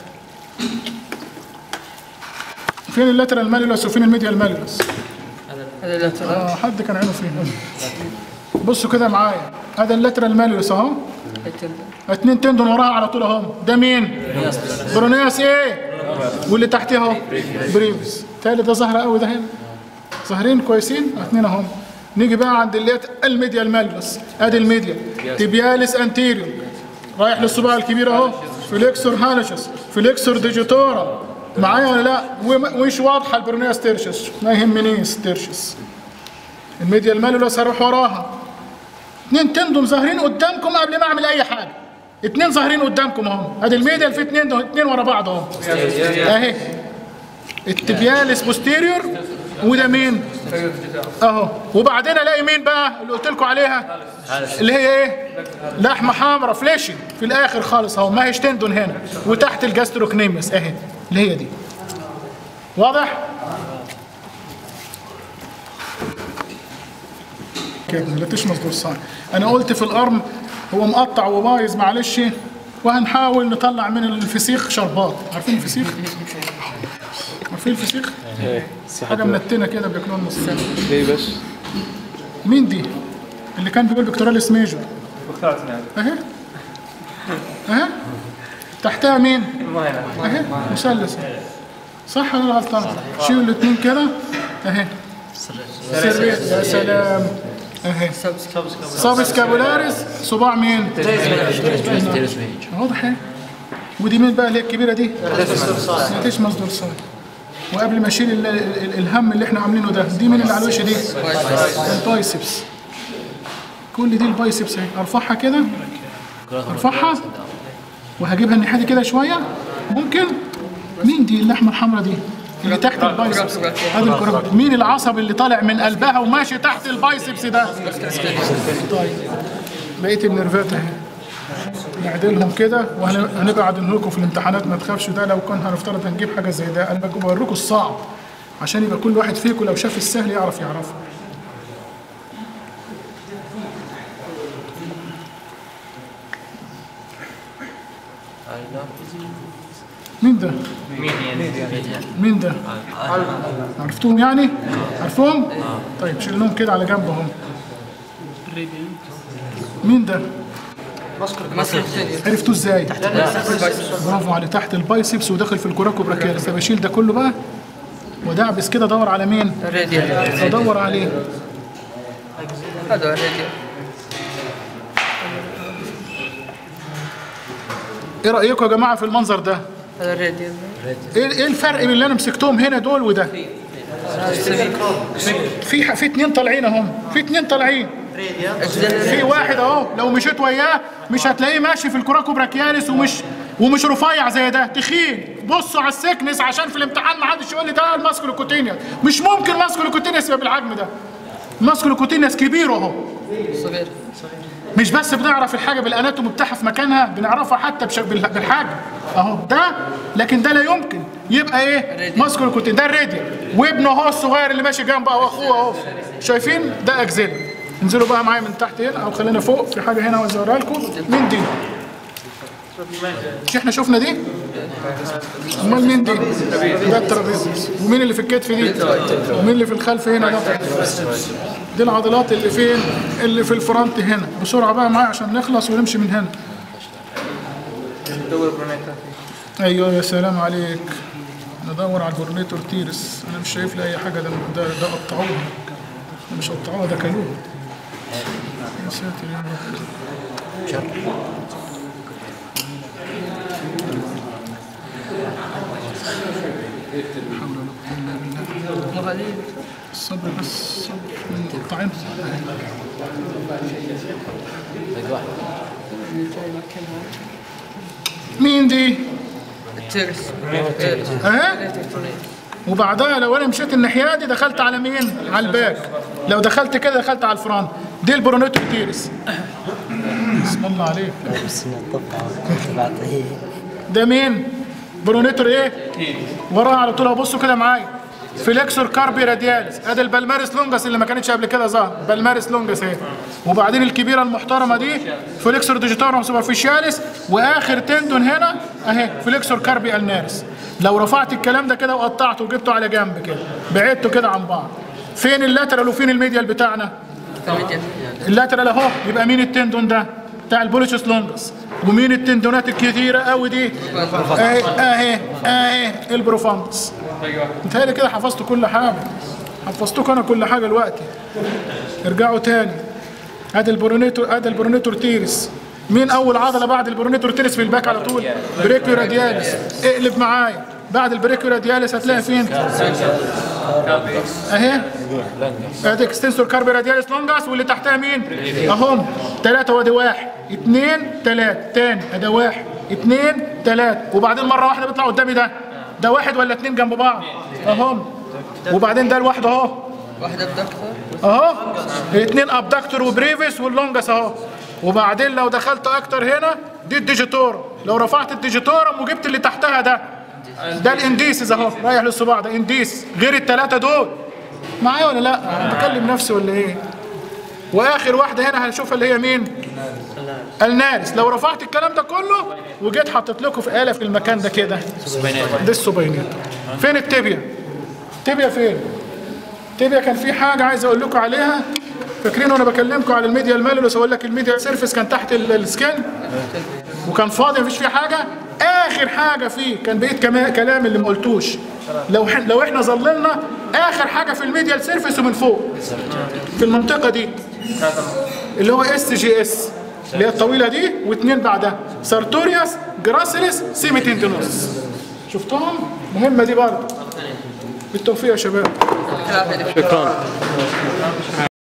فين اللاترال مالولس وفين الميديال مالولس هذا لا ترى اه حد كان عينه فين بصوا كده معايا هذا اللاترال مالولس اهو اتنين تندون وراها على طول اهو ده مين برونياس ايه واللي تحتيه اهو بريفس تالي ده ظاهره قوي ده هنا ظاهرين كويسين اتنين اهم نيجي بقى عند اللي الميديا المالبس ادي الميديا تيبياليس انتيريور رايح للصباع الكبير اهو فليكسور هالشس فليكسور ديجيتورا معايا ولا لا وم- ومش واضحه البرونياس تيرشس ما يهمنيش تيرشس الميديا المالولس هروح وراها اتنين تندم ظاهرين قدامكم قبل ما اعمل اي حاجه اتنين ظاهرين قدامكم اهم ادي الميديا في اتنين ده اتنين ورا بعض اهو اهي التبيالس بوستيريور وده مين اهو وبعدين الاقي مين بقى اللي قلت لكم عليها اللي هي ايه لحمه حمراء فليشي في الاخر خالص اهو ما هيش تندون هنا وتحت الجاستروكنيميس اهي اللي هي دي واضح كده لا تشمس دورسال انا قلت في الارم هو مقطع وبايظ معلش وهنحاول نطلع من الفسيخ شربات عارفين الفسيخ عارفين الفسيخ حاجه منتنه كده بياكلوها المصريين ليه بس؟ مين دي اللي كان بيقول بكتوراليس ميجور اخترتنا اهي اهي تحتها مين ما هنا اهي مثلث صح ولا أنا غلطان شيلوا الاثنين كده اهي سريت يا سلام اهي سابسكابولاريس صباع مين واضح اهي ودي مين بقى اللي هي الكبيره دي تشمس دورسال وقبل ما اشيل ال- ال- الهم اللي احنا عاملينه ده دي مين اللي على الوش دي البايسبس كل دي البايسبس اهي ارفعها كده ارفعها وهجيبها الناحيه دي كده شويه ممكن مين دي اللحمه الحمراء دي اللي تحت البايسبس هذا الكرة مين العصب اللي طالع من قلبها وماشي تحت البايسبس ده طيب بقيه النرفات اهي نعدلهم كده وهنبقى قاعدين لكم في الامتحانات ما تخافش ده لو كان هنفترض هنجيب حاجه زي ده انا بوريكم الصعب عشان يبقى كل واحد فيكم لو شاف السهل يعرف يعرفه مين ده؟ مين ده؟ عرفتوهم يعني؟ عرفتوهم؟ طيب شيلهم كده على جنبهم مين ده؟ عرفتوه ازاي؟ برافو على تحت البايسبس وداخل في الكوراكو براكيالس طب اشيل ده كله بقى ودعبس كده ادور على مين؟ الراديال ادور عليه هذا هو الراديال ايه رايكم يا جماعه في المنظر ده؟ هذا الراديال ايه ايه الفرق بين اللي انا مسكتهم هنا دول وده؟ في ح- في اتنين طالعين اهم في اتنين طالعين في واحد اهو لو مشيت وياه مش هتلاقيه ماشي في الكوراكو براكياليس ومش ومش رفيع زي ده تخين بصوا على السكنس عشان في الامتحان ما حدش يقول لي ده الماسكولوكوتينيوس مش ممكن ماسكولوكوتينيوس يبقى بالحجم ده ماسكولوكوتينيوس كبير اهو صغير مش بس بنعرف الحاجه بالاناتوم بتاعها في مكانها بنعرفها حتى بش- بال- بالحجم اهو ده لكن ده لا يمكن يبقى ايه ماسكول كوتين ده الراديال وابنه اهو الصغير اللي ماشي جنبه اهو اخوه اهو شايفين ده اكزيلا انزلوا بقى معايا من تحت هنا او خلينا فوق في حاجه هنا عايز اوريها لكم مين دي مش احنا شفنا دي امال مين دي ده الترابيزيوس ومين اللي في الكتف دي ومين اللي في الخلف هنا ده دي العضلات اللي فين اللي في الفرونت هنا بسرعه بقى معايا عشان نخلص ونمشي من هنا دور برونيتا ايوه يا سلام عليك ندور على البورنيتور تيرس انا مش شايف لي اي حاجه ده ده, ده قطعوها ده مش قطعوها ده كلوها يا ساتر يا رب وهذه الصبر بس صبر مقطعين مين دي؟ الترس ها؟ وبعدها لو انا مشيت الناحيه دي دخلت على مين على الباك لو دخلت كده دخلت على الفرونت دي البرونيتور تيرس بسم الله عليك بس نطبع بعد ده مين برونيتور ايه وراها على طول بصوا كده معايا فليكسور كاربي رادياليس ادي البلمارس لونجس اللي ما كانتش قبل كده ظهر بلمارس لونجس اهي وبعدين الكبيره المحترمه دي فليكسور ديجيتورم سوبرفيشاليس واخر تندون هنا اهي فليكسور كاربي النارس لو رفعت الكلام ده كده وقطعته وجبته على جنب كده بعدته كده عن بعض فين اللاترال وفين الميديال بتاعنا الميديا اللاترال اهو يبقى مين التندون ده بتاع البوليشس لونجس ومين التندونات الكتيره قوي دي اهي اهي اهي البروفاندس متهيألي كده حفظت كل حاجه حفظتكم انا كل حاجه دلوقتي ارجعوا تاني ادي البرونيتور ادي البرونيتور تيرس مين اول عضله بعد البرونيتور تيرس في الباك على طول بريكيو رادياليس اقلب معايا بعد البريكيو رادياليس هتلاقي فين اهي ادي اكستنسور كاربي رادياليس لونجاس واللي تحتها مين اهم ثلاثة وادي واحد اثنين ثلاثة تاني ادي واحد اثنين ثلاثة وبعدين مرة واحدة بيطلع قدامي ده ده واحد ولا اثنين جنب بعض اهم وبعدين ده لوحده اهو واحد الدكتور اهو الاثنين ابدكتور وبريفيس واللونجس اهو وبعدين لو دخلت اكتر هنا دي الديجيتور لو رفعت الديجيتورم وجبت اللي تحتها ده ده الانديسز اهو رايح للصباع ده انديس غير الثلاثه دول معايا ولا لا انا بكلم نفسي ولا ايه واخر واحده هنا هنشوفها اللي هي مين النارس لو رفعت الكلام ده كله وجيت حطيت لكم في آلة في المكان ده كده ده السوبينيتور فين التبيا التبيا فين تبيا كان في حاجه عايز اقول لكم عليها فاكرين وانا بكلمكم على الميديا المالولوس اقول لك الميديا سيرفيس كان تحت ال- السكن وكان فاضي مفيش فيه حاجه اخر حاجه فيه كان بقيت كما كلام اللي ما قلتوش لو ح- لو احنا ظللنا اخر حاجه في الميديا سيرفيس ومن فوق في المنطقه دي اللي هو اس جي اس اللي هي الطويله دي واثنين بعدها سارتوريوس جراسيلس سيميتيندينوس شفتهم مهمه دي برضه بالتوفيق يا شباب ثلاثة شكرا